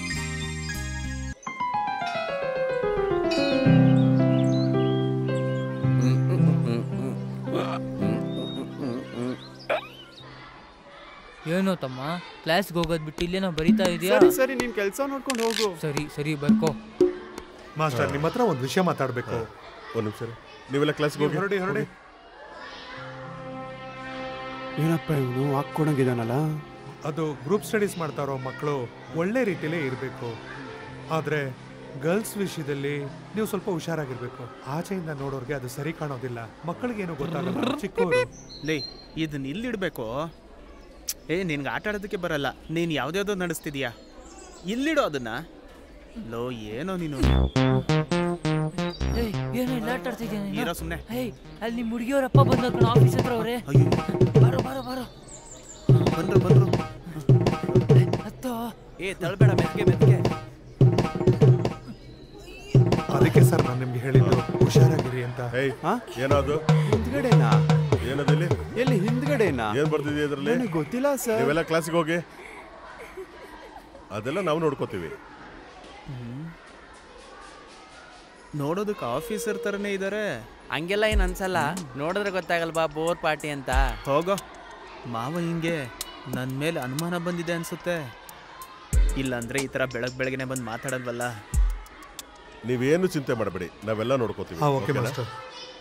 ಏನೋ ತಮ್ಮ ಕ್ಲಾಸ್ಗೆ ಹೋಗೋದ್ ಬಿಟ್ಟು ಇಲ್ಲೇನೋ ಬರೀತಾ ಇದೆಯಾ
ಸರಿ ಸರಿ ನಿನ್ ಕೆಲ್ಸ ನೋಡ್ಕೊಂಡು ಹೋಗು
ಸರಿ ಸರಿ ಬರ್ಕೋ
ಮಾಸ್ಟರ್ ನಿಮ್ಮ ಹತ್ರ ಒಂದು ವಿಷಯ ಮಾತಾಡಬೇಕು
ಒಂದು ನಿಮಿಷ ನೀವೆಲ್ಲ ಕ್ಲಾಸ್ಗೆ ಹೋಗಿ
ಹೊರಡಿ ಹೊರಡಿ
ಏನಪ್ಪ ಇವನು ಹಾಕ್ಕೊಡಂಗಿದಾನಲ್ಲ
ಅದು ಗ್ರೂಪ್ ಸ್ಟಡೀಸ್ ಮಾಡ್ತಾ ಇರೋ ಮಕ್ಕಳು ಒಳ್ಳೆ ರೀತಿಲೇ ಇರಬೇಕು ಆದರೆ ಗರ್ಲ್ಸ್ ವಿಷಯದಲ್ಲಿ ನೀವು ಸ್ವಲ್ಪ ಹುಷಾರಾಗಿರ್ಬೇಕು ಆಚೆಯಿಂದ ನೋಡೋರ್ಗೆ ಅದು ಸರಿ ಕಾಣೋದಿಲ್ಲ ಮಕ್ಕಳಿಗೇನು ಗೊತ್ತಾಗಲ್ಲ ಚಿಕ್ಕವರು
ಲೇ ಇದನ್ನ ಇಲ್ಲಿಡ್ಬೇಕು ಏ ನಿನ್ಗೆ ಆಟ ಆಡೋದಕ್ಕೆ ಬರಲ್ಲ ನೀನು ಯಾವ್ದ್ಯಾವ್ದೋ ನಡೆಸ್ತಿದ್ಯಾ ಇಲ್ಲಿಡೋ ಅದನ್ನ ಲೋ ಏನೋ ನೀನು
ಏಯ್ ಏನೋ ಇಲ್ಲ ಆಟ ಆಡ್ತಿದ್ಯಾ ನೀನು?
ಇರೋ ಸುಮ್ನೆ.
ಏಯ್ ಅಲ್ಲಿ ನಿಮ್ಮ ಹುಡುಗಿಯವ್ರಪ್ಪ ಬಂದ ಕಣ ಆಫೀಸ್ ಹತ್ರ ಅವ್ರೆ ಬಾರೋ ಬಾರೋ ಬಾರೋ
ಬಂದ್ರು ಬಂದ್ರು
ಹತ್ತೋ
ಏ ತಳ್ಬೇಡ ಮೆತ್ಗೆ ಮೆತ್ಗೆ
ಅದಕ್ಕೆ ಸರ್ ನಾನು ನಿಮ್ಗೆ ಹೇಳಿದ್ದು ಹುಷಾರಾಗಿರಿ ಅಂತ
ಏಯ್ ಏನಾದ್ರು
ಹಿಂದ್ಗಡೆನಾ
ಏನದಿಲ್ಲಿ
ಎಲ್ಲಿ ಹಿಂದ್ಗಡೆನಾ
ಏನ್ ಬರ್ತಿದ್ಯಾ ಇದ್ರಲ್ಲಿ
ನನಗೆ ಗೊತ್ತಿಲ್ಲ ಸರ್
ನೀವೆಲ್ಲ ಕ್ಲಾಸಿಗೆ ಹೋಗಿ ಅದೆಲ್ಲ ನಾವು ನೋಡ್ಕೋತೀವಿ
ನೋಡೋದಕ್ಕೆ ಆಫೀಸರ್ ತರನೇ ಇದಾರೆ
ಹಂಗೆಲ್ಲ ಏನು ಅನ್ಸಲ್ಲ ನೋಡಿದ್ರೆ ಗೊತ್ತಾಗಲ್ವಾ ಬೋರ್ ಪಾರ್ಟಿ ಅಂತ
ಹೋಗೋ ಮಾವ ಹಿಂಗೆ ನನ್ನ ಮೇಲೆ ಅನುಮಾನ ಬಂದಿದೆ ಅನ್ಸುತ್ತೆ ಇಲ್ಲಾಂದ್ರೆ ಈ ಥರ ಬೆಳಗ್ಗೆ ಬೆಳಗ್ಗೆನೆ ಬಂದು ಮಾತಾಡಲ್ವಲ್ಲ
ನೀವೇನು ಚಿಂತೆ ಮಾಡಬೇಡಿ ನಾವೆಲ್ಲ ನೋಡ್ಕೋತೀವಿ
ಹಾ ಓಕೆ
ಓಕೆನಾ?
ಮಾಸ್ಟರ್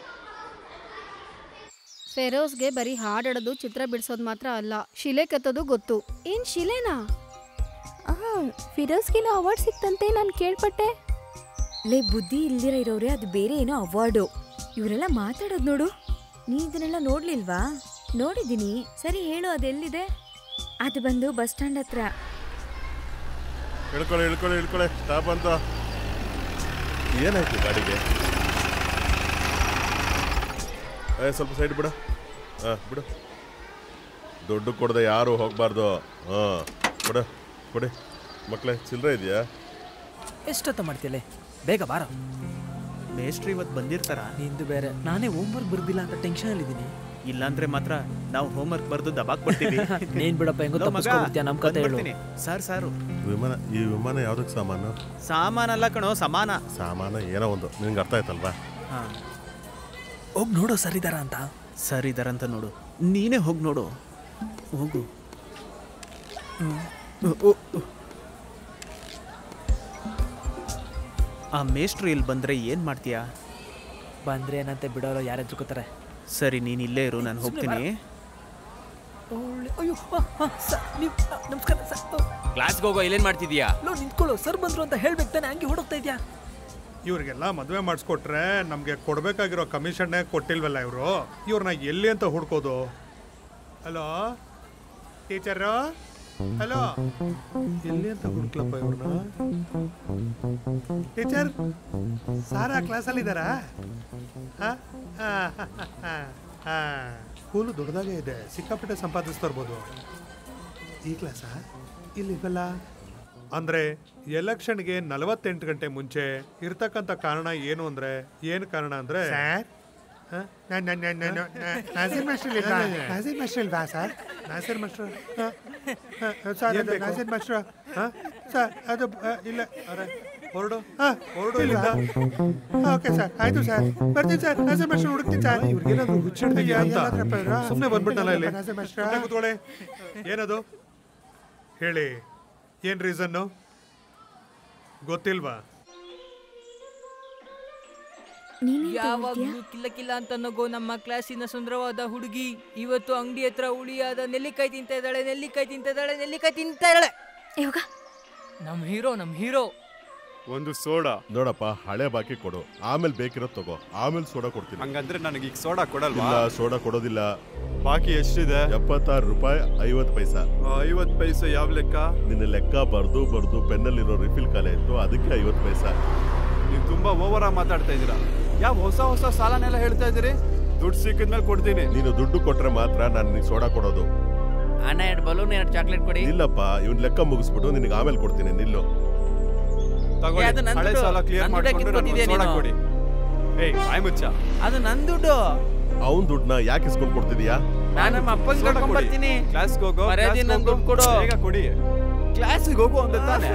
ಫೆರೋಸ್ಗೆ ಬರೀ ಹಾಡಾಡೋದು ಚಿತ್ರ ಬಿಡಿಸೋದು ಮಾತ್ರ ಅಲ್ಲ ಶಿಲೆ ಕೆತ್ತೋದು ಗೊತ್ತು
ಏನ್ ಶಿಲೆನಾ ಆ ಫಿರೋಸ್ಗಿನ ಅವಾರ್ಡ್ ಸಿಕ್ತಂತೆ ನಾನು ಕೇಳ್ಪಟ್ಟೆ
ಲೇ ಬುದ್ಧಿ ಇಲ್ದಿರ ಇರೋರೆ ಅದು ಬೇರೆ ಏನೋ ಅವಾರ್ಡು ಇವರೆಲ್ಲ ಮಾತಾಡೋದು ನೋಡು ನೀ ಇದನ್ನೆಲ್ಲ ನೋಡ್ಲಿಲ್ವಾ ನೋಡಿದ್ದೀನಿ ಸರಿ ಹೇಳು ಅದೆಲ್ಲಿದೆ ಅದು ಬಂದು ಬಸ್ ಸ್ಟ್ಯಾಂಡ್ ಹತ್ರ
ಇಳ್ಕೊಳ್ಳಿ ಇಳ್ಕೊಳ್ಳಿ ಇಳ್ಕೊಳ್ಳಿ ಸ್ಟಾಪ್ ಅಂತ ಏನಾಯ್ತು ಗಾಡಿಗೆ ಏ ಸ್ವಲ್ಪ ಸೈಡ್ ಬಿಡು ಹಾಂ ಬಿಡು ದುಡ್ಡು ಕೊಡದೆ ಯಾರು ಹೋಗ್ಬಾರ್ದು ಹಾಂ ಕೊಡು ಕೊಡಿ ಮಕ್ಕಳೇ ಚಿಲ್ಲರೆ ಇದೆಯಾ
ಎಷ್ಟೊತ್ತ ಮಾಡ್ತೀಯಲೆ ಬೇಗ ಬಾರ
ಮೇಸ್ಟ್ರು ಇವತ್ತು ಬಂದಿರ್ತಾರ
ನಿಂದು ಬೇರೆ ನಾನೇ ಹೋಮ್ವರ್ಕ್ ಬರ್ದಿಲ್ಲ ಅಂತ ಟೆನ್ಷನ್ ಅಲ್ಲಿದ್ದೀನಿ
ಇಲ್ಲಾಂದ್ರೆ ಮಾತ್ರ ನಾವು ಹೋಮ್ವರ್ಕ್ ಬರ್ದು ದಬಾಕ್ ಬರ್ತೀವಿ
ನೀನ್ ಬಿಡಪ್ಪ, ಹೆಂಗೋ ತಪ್ಪಿಸ್ಕೊಂಡ್ಬಿಡ್ತೀಯ, ನಮ್ ಕತೆ ಹೇಳು.
ಸರ್ ಸಾರು
ವಿಮಾನ ಈ ವಿಮಾನ ಯಾವ್ದಕ್ಕೆ ಸಾಮಾನು
ಸಾಮಾನಲ್ಲ ಕಣೋ ಸಮಾನ
ಸಾಮಾನು ಏನೋ ಒಂದು ನಿನ್ಗೆ ಅರ್ಥ ಆಯ್ತಲ್ವಾ
ಹಾ
ಹೋಗ್ ನೋಡು ಸರ್ ಇದಾರ ಅಂತ
ಸರ್ ಇದಾರಂತ ನೋಡು ನೀನೇ ಹೋಗಿ ನೋಡು ಹೋಗು ಆ ಮೇಸ್ಟ್ರು ಇಲ್ಲಿ ಬಂದ್ರೆ ಏನ್ ಮಾಡ್ತೀಯಾ
ಬಂದ್ರೆ ಏನಂತೆ ಬಿಡೋರು ಯಾರು ಎದ್ರುಕೋತಾರೆ
ಸರಿ ನೀನ್ ಇಲ್ಲೇ ಇರು ನಾನು ಹೋಗ್ತೀನಿ
ಒಳ್ಳೆ ಅಯ್ಯೋ ಆ, ಆ, ಸರ್ ನೀವು ಆ, ನಮಸ್ಕಾರ ಸರ್ ಓ,
ಕ್ಲಾಸ್ಗೆ ಹೋಗೋ ಇಲ್ಲೇನ್ ಮಾಡ್ತಿದ್ಯಾ
ಲೋ ನಿಂತ್ಕೊಳ್ಳೋ ಸರ್ ಬಂದ್ರು ಅಂತ ಹೇಳ್ಬೇಕು ತಾನೆ ಹಂಗೆ ಹೊಡೋಗ್ತಾ ಇದ್ಯಾ
ಇವ್ರಿಗೆಲ್ಲ ಮದುವೆ ಮಾಡಿಸ್ಕೊಟ್ರೆ ನಮಗೆ ಕೊಡಬೇಕಾಗಿರೋ ಕಮಿಷನ್ನೇ ಕೊಟ್ಟಿಲ್ವಲ್ಲ ಇವರು ಇವ್ರನ್ನ ಎಲ್ಲಿ ಅಂತ ಹುಡ್ಕೋದು ಹಲೋ ಟೀಚರು ಹಲೋ ಎಲ್ಲಿ ಅಂತ ಹುಡ್ಕ್ಲಪ್ಪ ಇವ್ರನ್ನ ಟೀಚರ್ ಸಾರಾ ಕ್ಲಾಸಲ್ಲಿ ಇದ್ದಾರಾ ಸ್ಕೂಲು ದೊಡ್ಡದಾಗೇ ಇದೆ ಸಿಕ್ಕಾಪಟ್ಟೆ ಸಂಪಾದಿಸ್ತಾ ಇರ್ಬೋದು ಈ ಕ್ಲಾಸಾ ಇಲ್ಲಿವಲ್ಲ ಅಂದ್ರೆ ಎಲೆಕ್ಷನ್ಗೆ ನಲವತ್ತೆಂಟು ಗಂಟೆ ಮುಂಚೆ ಇರ್ತಕ್ಕಂಥ ಕಾರಣ ಏನು ಅಂದ್ರೆ ಏನು ಕಾರಣ ಅಂದ್ರೆ ನಾಸೀರ್ ಮಾಸ್ಟರ್ ಇಲ್ವಾ ನಾಸೀರ್ ಮಾಸ್ಟರ್ ಇಲ್ವಾ ಸರ್ ನಾಸೀರ್ ಮಾಸ್ಟರ್ ಸರ್ ಅದು ನಾಸೀರ್ ಮಾಸ್ಟರ್ ಸರ್ ಅದು ಆ, ಇಲ್ಲ ಅರೆ ಹೊರಡು ಹಾಂ ಹೊರಡು ಇಲ್ಲಿಂದ ಓಕೆ ಸರ್ ಆಯ್ತು ಸರ್ ಬರ್ತೀನಿ ಸರ್ ನಾಸೀರ್ ಮಾಸ್ಟರ್ ಹುಡುಕ್ತೀನಿ ಸರ್ ಇವ್ರಿಗೇನಾದ್ರು ಹುಚ್ಚಿಡ್ತೀಯಾ ಅಂತ ಸುಮ್ಮನೆ ಬಂದ್ಬಿಟ್ಟಲ್ಲ ಇಲ್ಲಿ ಸುಮ್ನೆ ಕೂತ್ಕೊಳ್ಳಿ ಏನದು ಹೇಳಿ ಏನ್ ರೀಸನ್ನು ಗೊತ್ತಿಲ್ವಾ
ಯಾವಾಗ್ಲೂ ಕಿಲ್ಲ ಕಿಲ್ಲ ಅಂತ ನಗೋ ನಮ್ಮ ಕ್ಲಾಸಿನ ಸುಂದರವಾದ ಹುಡುಗಿ ಇವತ್ತು ಅಂಗಡಿ ಹತ್ರ ಉಳಿಯಾದ ನೆಲ್ಲಿಕಾಯಿ ತಿಂತ ಇದ್ದಾಳೆ ನೆಲ್ಲಿಕಾಯಿ ತಿಂತ ಇದ್ದಾಳೆ ನೆಲ್ಲಿಕಾಯಿ ತಿಂತ ಇದ್ದಾಳೆ
ಇವಾಗ
ನಮ್ ಹೀರೋ ನಮ್ ಹೀರೋ
ಒಂದು ಸೋಡಾ
ನೋಡಪ್ಪ ಹಳೆ ಬಾಕಿ ಕೊಡು ಆಮೇಲೆ ಬೇಕಿರೋದು ತಗೋ ಆಮೇಲೆ ಸೋಡಾ ಕೊಡ್ತೀನಿ
ಹಂಗಂದ್ರೆ ನನಗೆ ಈಗ ಸೋಡಾ ಕೊಡಲ್ವಾ
ಇಲ್ಲ ಸೋಡಾ ಕೊಡೋದಿಲ್ಲ
ಬಾಕಿ ಎಷ್ಟಿದೆ
ಎಪ್ಪತ್ತಾರು ರೂಪಾಯಿ ಐವತ್ತು ಪೈಸಾ
ಐವತ್ತು ಪೈಸೆ ಯಾವ ಲೆಕ್ಕ
ನಿನ್ನ ಲೆಕ್ಕ ಬರ್ದು ಬರ್ದು ಪೆನ್ನಲ್ಲಿರೋ ರಿಫಿಲ್ ಕಾಲ ಇತ್ತು ಅದಕ್ಕೆ ಐವತ್ತು ಪೈಸಾ
ನೀವು ತುಂಬಾ ಓವರ್ ಆಗಿ ಮಾತಾಡ್ತಾ ಇದ್ದೀರಾ ಯಾವ ಹೊಸ ಹೊಸ ಸಾಲನೆಲ್ಲ ಹೇಳ್ತಾ ಇದ್ದೀರಿ ದುಡ್ಡು ಸಿಕ್ಕಿದ್ಮೇಲೆ ಕೊಡ್ತೀನಿ
ನೀನು ದುಡ್ಡು ಕೊಟ್ರೆ ಮಾತ್ರ ನಾನು ನಿನಗೆ ಸೋಡಾ ಕೊಡೋದು
ಅಣ್ಣ ಎರಡು ಬಲೂನ್ ಎರಡು ಚಾಕ್ಲೇಟ್ ಕೊಡಿ
ಇಲ್ಲಪ್ಪ ಇವನ್ ಲೆಕ್ಕ ಮುಗಿಸ್ಬಿಟ್ಟು ನಿನಗೆ ಆಮೇಲೆ ಕೊಡ್ತೀನಿ ನಿಲ್ಲು
ತಗೊಳ್ಳಿ
ಏ, ಅದು ನನ್
ಹಳೆ
ದುಡ್ಡು.
ಸಾಲ ಕ್ಲಿಯರ್
ನನ್ ದುಡ್ಡೇ
ಮಾಡ್ಕೊಂಡು ನನಗೆ
ಕಿತ್ಕೊತಿದ್ಯಾ
ಸೋಡಾ
ನೀನು?
ಕೊಡಿ ಏಯ್ ಬಾಯ್ ಮುಚ್ಚ
ಅದು ನನ್ ದುಡ್ಡು
ಅವನ್ ದುಡ್ಡನ್ನ ಯಾಕೆ ಇಸ್ಕೊಂಡು ಕೊಡ್ತಿದ್ಯಾ
ನಾನು ನಮ್ಮ ಅಪ್ಪಂಗೆ
ಸೋಡಾ
ಕರ್ಕೊಂಡ್
ಕೊಡಿ.
ಬರ್ತೀನಿ
ಕ್ಲಾಸ್ಗೆ ಹೋಗೋ
ಮರ್ಯಾದೆ ನನ್ ದುಡ್ಡು ಕೊಡು
ಬೇಗ ಕೊಡಿ ಕ್ಲಾಸಿಗೆ ಹೋಗು ಅಂತ ತಾನೆ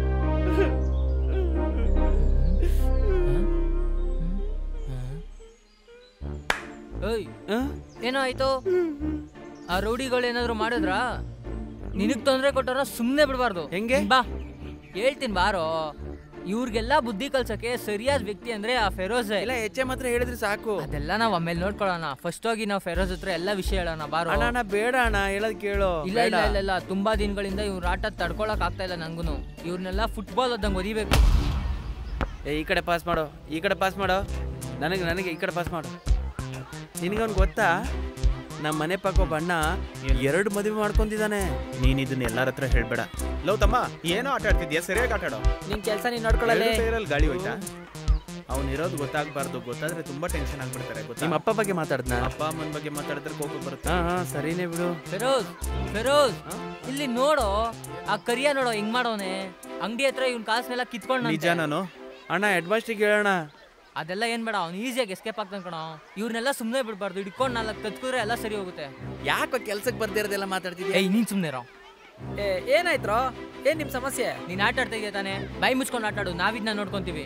ಏಯ್ ಏನೋ ಆಯ್ತು ಆ ರೌಡಿಗಳು ಏನಾದ್ರು ಮಾಡಿದ್ರಾ ನಿನಗ್ ತೊಂದ್ರೆ ಕೊಟ್ಟಾರ ಸುಮ್ಮನೆ ಬಿಡಬಾರ್ದು
ಹೆಂಗೆ?
ಬಾ ಹೇಳ್ತೀನಿ ಬಾರೋ ಇವ್ರಿಗೆಲ್ಲ ಬುದ್ಧಿ ಕಲ್ಸಕ್ಕೆ ಸರಿಯಾದ ವ್ಯಕ್ತಿ ಅಂದ್ರೆ ಆ ಫೆರೋಜ್
ಇಲ್ಲ ಹೆಚ್ಚೆ ಮಾತ್ರ ಹೇಳಿದ್ರೆ ಸಾಕು
ಅದೆಲ್ಲ ನಾವ್ ಆಮೇಲೆ ನೋಡ್ಕೊಳ್ಳೋಣ ಫಸ್ಟ್ ಹೋಗಿ ನಾವು ಫೆರೋಜ್ ಹತ್ರ ಎಲ್ಲ ವಿಷಯ ಹೇಳೋಣ ಬಾರೋ
ಅಣ್ಣ ಅಣ್ಣ ಬೇಡ ಅಣ್ಣ ಹೇಳೋದ್ ಕೇಳು
ಇಲ್ಲ ಇಲ್ಲ ಇಲ್ಲ ಇಲ್ಲ ತುಂಬಾ ದಿನಗಳಿಂದ ಇವ್ರ ಆಟ ತಡ್ಕೊಳಕ್ ಆಗ್ತಾ ಇಲ್ಲ ನಂಗೂನು ಇವ್ರನ್ನೆಲ್ಲ ಫುಟ್ಬಾಲ್ ಓದಂಗ್ ಓದಿಬೇಕು
ಏ ಈ ಕಡೆ ಪಾಸ್ ಮಾಡು ಈ ಕಡೆ ಪಾಸ್ ಮಾಡು ನನಗೆ ನನಗೆ ಈ ಕಡೆ ಪಾಸ್ ಮಾಡು ನಿನಗವ್ನು ಗೊತ್ತಾ ನಮ್ಮ ಮನೆ ಪಕ್ಕ ಒಬ್ಬ ಅಣ್ಣ ಎರಡು ಮದುವೆ ಮಾಡ್ಕೊಂತಿದ್ದಾನೆ
ನೀನ್ ಇದನ್ನ ಎಲ್ಲಾರ ಹತ್ರ ಹೇಳ್ಬೇಡ ಲವ್ ತಮ್ಮ ಏನೋ ಆಟ ಆಡ್ತಿದ್ಯಾ ಸರಿಯಾಗಿ ಆಟ ಆಡೋ
ನಿನ್ ಕೆಲಸ ನೀನ್ ನೋಡ್ಕೊಳ್ಳಲೇ
ಎರಡು ಕೈಯಲ್ಲಿ ಗಾಳಿ ಹೋಯ್ತಾ ಅವ್ನು ಇರೋದು ಗೊತ್ತಾಗ್ಬಾರ್ದು ಗೊತ್ತಾದ್ರೆ ತುಂಬಾ ಟೆನ್ಷನ್ ಆಗ್ಬಿಡ್ತಾರೆ ಗೊತ್ತಾ
ನಿಮ್ಮ ಅಪ್ಪ ಬಗ್ಗೆ ಮಾತಾಡ್ದ
ಅಪ್ಪ ಅಮ್ಮನ ಬಗ್ಗೆ ಮಾತಾಡಿದ್ರೆ ಕೋಪ ಬರುತ್ತೆ
ಹಾ ಹಾ ಸರಿನೇ ಬಿಡು
ಫೆರೋಜ್ ಫೆರೋಜ್ ಇಲ್ಲಿ ನೋಡೋ ಆ ಕರಿಯ ನೋಡೋ ಹಿಂಗ್ ಮಾಡೋನೆ ಅಂಗಡಿ ಹತ್ರ ಇವ್ನ ಕಾಸನ್ನೆಲ್ಲ ಕಿತ್ಕೊಂಡ್
ನಿಜ ನಾನು ಅಣ್ಣ ಹೆಡ್ ಮಾಸ್ಟ್ರಿಗೆ ಹೇಳೋಣ
ಅದೆಲ್ಲ ಏನ್ ಬೇಡ ಅವ್ನು ಈಸಿಯಾಗಿ ಎಸ್ಕೇಪ್ ಆಗ್ತಾನೆ ಕಣೋ ಇವ್ರನ್ನೆಲ್ಲ ಸುಮ್ಮನೆ ಬಿಡ್ಬಾರ್ದು ಹಿಡ್ಕೊಂಡು ನಾಲ್ಕು ಕತ್ಕಿದ್ರೆ ಎಲ್ಲ ಸರಿ ಹೋಗುತ್ತೆ
ಯಾಕೋ ಕೆಲ್ಸಕ್ಕೆ ಬರ್ದಿರೋದೆಲ್ಲ ಮಾತಾಡ್ತಿದ್ಯಾ
ಏಯ್ ನೀನ್ ಸುಮ್ಮನೆ
ಏ ಏನಾಯ್ತ್ರೋ ಏನ್ ನಿಮ್ ಸಮಸ್ಯೆ
ನೀನ್ ಆಟ ಆಡ್ತಾ ಇದೆಯಾ ತಾನೇ ಬಾಯಿ ಮುಚ್ಕೊಂಡು ಆಟ ಆಡು ನಾವಿದ್ನ ನೋಡ್ಕೊಂತೀವಿ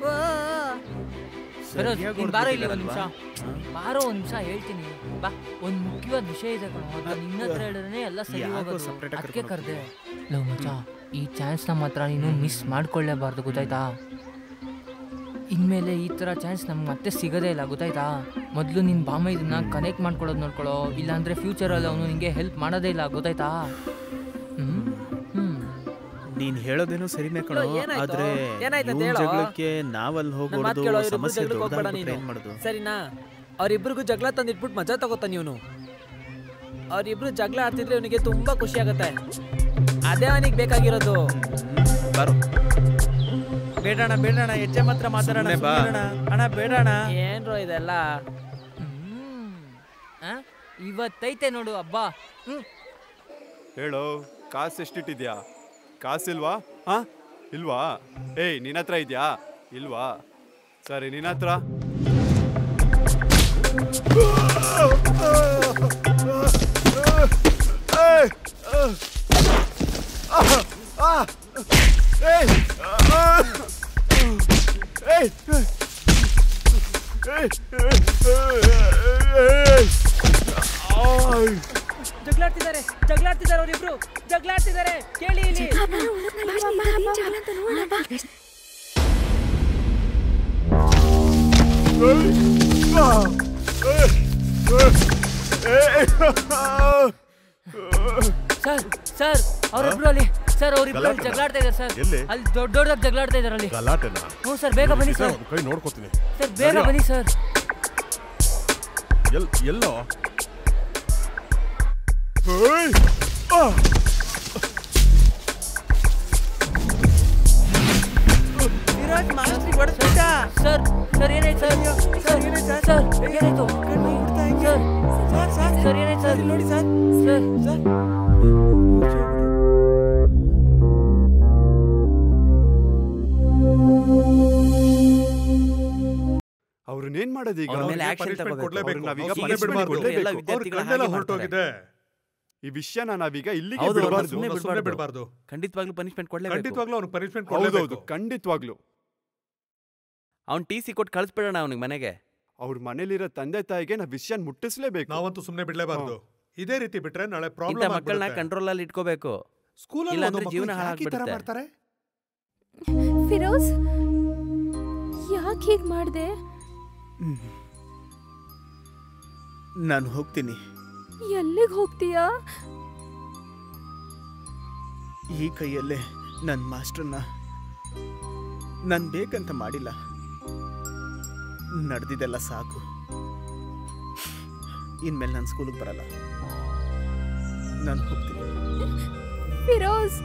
ಫೆರೋಜ್ ನೀನ್ ಬಾರೋ ಇಲ್ಲಿ ಒಂದ್ ನಿಮಿಷ ಬಾರೋ ಒಂದ್ ನಿಮಿಷ ಹೇಳ್ತೀನಿ ಬಾ ಒಂದ್ ಮುಖ್ಯವಾದ ವಿಷಯ ಇದೆ ಕಣೋ ಅದು ನಿನ್ನ ಹತ್ರ ಹೇಳಿದ್ರೆ ಎಲ್ಲ ಸರಿ
ಯಾಕೋ
ಹೋಗೋದು
separate ಆಗಿ
ಅದಕ್ಕೆ
ಕರ್ಕೊಂಡ್
ಕರ್ದೆ ಲವ್ ಮಚ್ಚ ಈ ಚಾನ್ಸ್ನ ಮಾತ್ರ ನೀನು ಮಿಸ್ ಮಾಡ್ಕೊಳ್ಳೇಬಾರ್ದು ಗೊತ್ತಾಯ್ತಾ ಇನ್ಮೇಲೆ ಈ ಥರ ಚಾನ್ಸ್ ನಮ್ಗೆ ಮತ್ತೆ ಸಿಗೋದೇ ಇಲ್ಲ ಗೊತ್ತಾಯ್ತಾ ಮೊದಲು ನಿನ್ನ ಬಾಮ ಇದನ್ನ ಕನೆಕ್ಟ್ ಮಾಡ್ಕೊಳ್ಳೋದು ನೋಡ್ಕೊಳ್ಳೋ ಇಲ್ಲಾಂದ್ರೆ ಫ್ಯೂಚರಲ್ಲಿ ಅವನು ನಿಂಗೆ ಹೆಲ್ಪ್ ಮಾಡೋದೇ ಇಲ್ಲ ಗೊತ್ತಾಯ್ತಾ ಹ್ಮ್ ಹ್ಮ್
ನೀನ್ ಹೇಳೋದೇನೋ ಸರಿನೇ ಕಣೋ
ಏನಾಯ್ತು?
ಆದ್ರೆ
ಏನಾಯ್ತು ಅಂತ
ಇವ್ನ್
ಹೇಳೋ?
ಜಗಳಕ್ಕೆ ನಾವಲ್ಲಿ
ನನ್ ಮಾತ್
ಹೋಗೋದು
ಕೇಳೋ ಇವ್ರಿಬ್ರು
ಸಮಸ್ಯೆ
ಜಗಳಕ್ಕೆ ಹೋಗ್ಬೇಡ
ದೊಡ್ಡದಾಗ್ಬಿಟ್ರೆ
ನೀನು
ಏನ್ ಮಾಡೋದು
ಸರಿನಾ ಅವ್ರಿಬ್ರಿಗೂ ಜಗಳ ತಂದಿಟ್ಬಿಟ್ಟು ಮಜಾ ತಗೋತಾನ ಇವನು ಅವ್ರಿಬ್ರು ಜಗಳ ಆಡ್ತಿದ್ರೆ ಇವನಿಗೆ ತುಂಬಾ ಖುಷಿ ಆಗತ್ತೆ ಅದೇ ಅವನಿಗೆ ಬೇಕಾಗಿರೋದು
ಬಾರೋ
ಬೇಡಣ ಬೇಡಣ ಹೆಚ್ಚೆ ಮಾತ್ರ ಮಾತಾಡೋಣ
ಸುಮ್ನೆ ಬಾ.
ಸುಮ್ನಿರಣ. ಅಣ್ಣ ಬೇಡಣ
ಏನ್ರೋ ಇದೆಲ್ಲ
ಆ? ಇವತ್ತೈತೆ ನೋಡು ಹಬ್ಬ ಹ್ಮ್
ಹೇಳೋ ಕಾಸು ಎಷ್ಟಿಟ್ಟಿದ್ಯಾ ಕಾಸಿಲ್ವಾ ಹಾ ಇಲ್ವಾ ಏಯ್ ನಿನ್ನ ಹತ್ರ ಇದೆಯಾ ಇಲ್ವಾ ಸರಿ ನಿನ್ನ ಹತ್ರ
ಜಗಳಾಡ್ತಿದ್ದಾರೆ ಜಗಳಾಡ್ತಿದ್ದಾರೆ ಅವರಿಬ್ರು ಜಗಳಾಡ್ತಿದ್ದಾರೆ ಕೇಳಿ ಇಲ್ಲಿ
ಸರ್ ಸರ್ ಅವರಿಬ್ರು ಅಲ್ಲಿ ಸರ್ ಅವರಿಬ್ರು ಅಲ್ಲಿ
ಗಲಾಟೆನಾ?
ಜಗಳಾಡ್ತಾ ಇದ್ದಾರೆ ಸರ್
ಎಲ್ಲಿ?
ಅಲ್ಲಿ ದೊಡ್ಡ ದೊಡ್ಡದಾಗಿ ಜಗಳಾಡ್ತಾ ಇದ್ದಾರೆ ಅಲ್ಲಿ
ಗಲಾಟೆನಾ
ಹ್ಞೂ ಸರ್ ಬೇಗ ಬನ್ನಿ ಸರ್
ಕೈ ನೋಡ್ಕೋತೀನಿ
ಸರ್ ಬೇಗ ಬನ್ನಿ ಸರ್
ಎಲ್ ಎಲ್ಲೋ
ವಿರಾಟ್ ಮಾಸ್ಟ್ರಿಗೆ ಹೊಡೆದ್ಬಿಟ್ಟ
ಸರ್ ಸರ್ ಏನಾಯ್ತು ಸರ್ ಸರ್ ಏನಾಯ್ತು ಸರ್ ಏನಾಯ್ತು ಸರ್ ಸರ್ ಏನಾಯ್ತು ಸರ್
ನೋಡಿ ಸರ್
ಸರ್
ಸರ್
ಅವ್ರನ್ನೇನ್ ಮಾಡೋದೀಗ
ಅವ್ರ ಮೇಲೆ action
punishment
ತಗೋಬೇಕು.
ಕೊಡ್ಲೇಬೇಕು.
ಅವ್ರನ್ನ ನಾವೀಗ
ಅವ್ರು
punishment
ಬಿಡ್ಬಾರ್ದು.
ಕೊಡ್ಲೇಬೇಕು.
ಎಲ್ಲ
ಅವ್ರ
ವಿದ್ಯಾರ್ಥಿಗಳ
ಕಣ್ಣೆಲ್ಲ
ಹಾಗೆ
ಹೊರಟೋಗಿದೆ
ಈ ವಿಷಯನ ನಾವೀಗ ಇಲ್ಲಿಗೆ
ಹೌದು, ಅವ್ರನ್ನ
ಬಿಡಬಾರ್ದು
ಸುಮ್ನೆ
ಸುಮ್ಮನೆ
ಬಿಡ್ಬಾರ್ದು.
ಬಿಡಬಾರ್ದು
ಖಂಡಿತವಾಗ್ಲೂ ಪನಿಷ್ಮೆಂಟ್ ಕೊಡ್ಲೇಬೇಕು
ಖಂಡಿತವಾಗ್ಲೂ ಅವ್ನು ಪನಿಷ್ಮೆಂಟ್
ಹೌದೌದು
ಕೊಡ್ಲೇಬೇಕು
ಖಂಡಿತವಾಗ್ಲು
ಅವ್ನ್ ಟಿ ಸಿ ಕೊಟ್ಟು ಕಳಿಸ್ಬಿಡೋಣ ಅವನಿಗೆ ಮನೆಗೆ
ಅವ್ರ ಮನೇಲಿರೋ ತಂದೆ ತಾಯಿಗೆ ನಾವ್ ವಿಷಯ ಮುಟ್ಟಿಸ್ಲೇಬೇಕು
ನಾವಂತೂ ಸುಮ್ಮನೆ ಬಿಡ್ಲೇಬಾರ್ದು ಇದೇ ರೀತಿ ಬಿಟ್ರೆ ನಾಳೆ
ಇಂಥ
ಪ್ರಾಬ್ಲಮ್
ಮಕ್ಕಳನ್ನ ಕಂಟ್ರೋಲ್ ಅಲ್ಲಿ ಇಟ್ಕೋಬೇಕು
ಸ್ಕೂಲಲ್ಲಿ
ಇಲ್ಲಾಂದ್ರೆ
ಒಂದು
ಜೀವನ
ಮಕ್ಕಳು ಯಾಕೆ ಈ ತರ
ಹಾಳಾಗ್ಬಿಡುತ್ತೆ.
ಮಾಡ್ತಾರೆ
ಫಿರೋಜ್ ಯಾಕೆ ಹೀಗೆ ಮಾಡಿದೆ
ನಾನು ಹೋಗ್ತೀನಿ
ಎಲ್ಲಿಗೆ ಹೋಗ್ತೀಯಾ
ಈ ಕೈಯಲ್ಲೇ ನನ್ನ ಮಾಸ್ಟರ್ನ ನಾನು ಬೇಕಂತ ಮಾಡಿಲ್ಲ ನಡೆದಿದ್ದೆಲ್ಲ ಸಾಕು ಇನ್ಮೇಲೆ ನಾನು ಸ್ಕೂಲಿಗೆ ಬರಲ್ಲ ನಾನು ಹೋಗ್ತೀನಿ
ಫಿರೋಜ್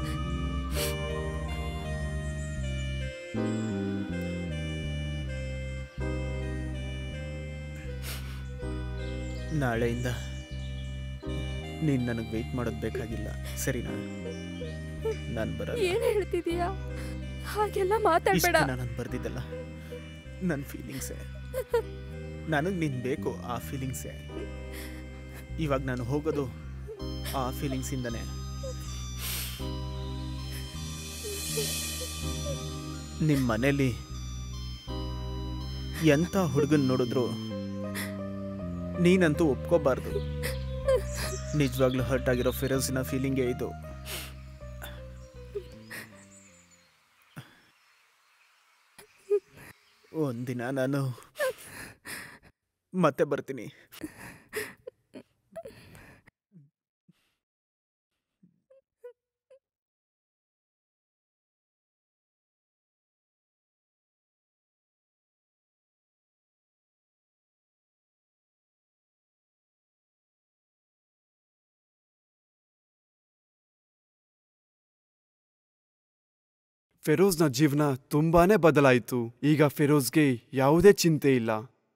ನಾಳೆಯಿಂದ ನೀನು ನನಗೆ ವೆಯ್ಟ್ ಮಾಡೋದು ಬೇಕಾಗಿಲ್ಲ ಸರಿನಾ ನಾನು ಬರಲ್ಲ
ಏನ್ ಹೇಳ್ತಿದೀಯಾ ಹಾಗೆಲ್ಲ
ಇಷ್ಟು
ಮಾತಾಡ್ಬೇಡ
ನಾನು ಬರ್ದಿದ್ದಲ್ಲ ನನ್ನ ಫೀಲಿಂಗ್ಸೇ ನನಗೆ ನೀನು ಬೇಕು ಆ ಫೀಲಿಂಗ್ಸೇ ಇವಾಗ ನಾನು ಹೋಗೋದು ಆ ಫೀಲಿಂಗ್ಸಿಂದನೇ ನಿಮ್ಮ ಮನೇಲಿ ಎಂಥ ಹುಡುಗನ್ ನೋಡಿದ್ರು ನೀನಂತೂ ಒಪ್ಕೋಬಾರ್ದು ನಿಜವಾಗ್ಲೂ ಹರ್ಟ್ ಆಗಿರೋ ಫಿರೋಸಿನ ಫೀಲಿಂಗೇ ಇದು ಒಂದಿನ ನಾನು ಮತ್ತೆ ಬರ್ತೀನಿ
ಫೆರೋಜ್ನ ಜೀವನ ತುಂಬಾನೇ ಬದಲಾಯಿತು ಈಗ ಫೆರೋಜ್ಗೆ ಯಾವುದೇ ಚಿಂತೆ ಇಲ್ಲ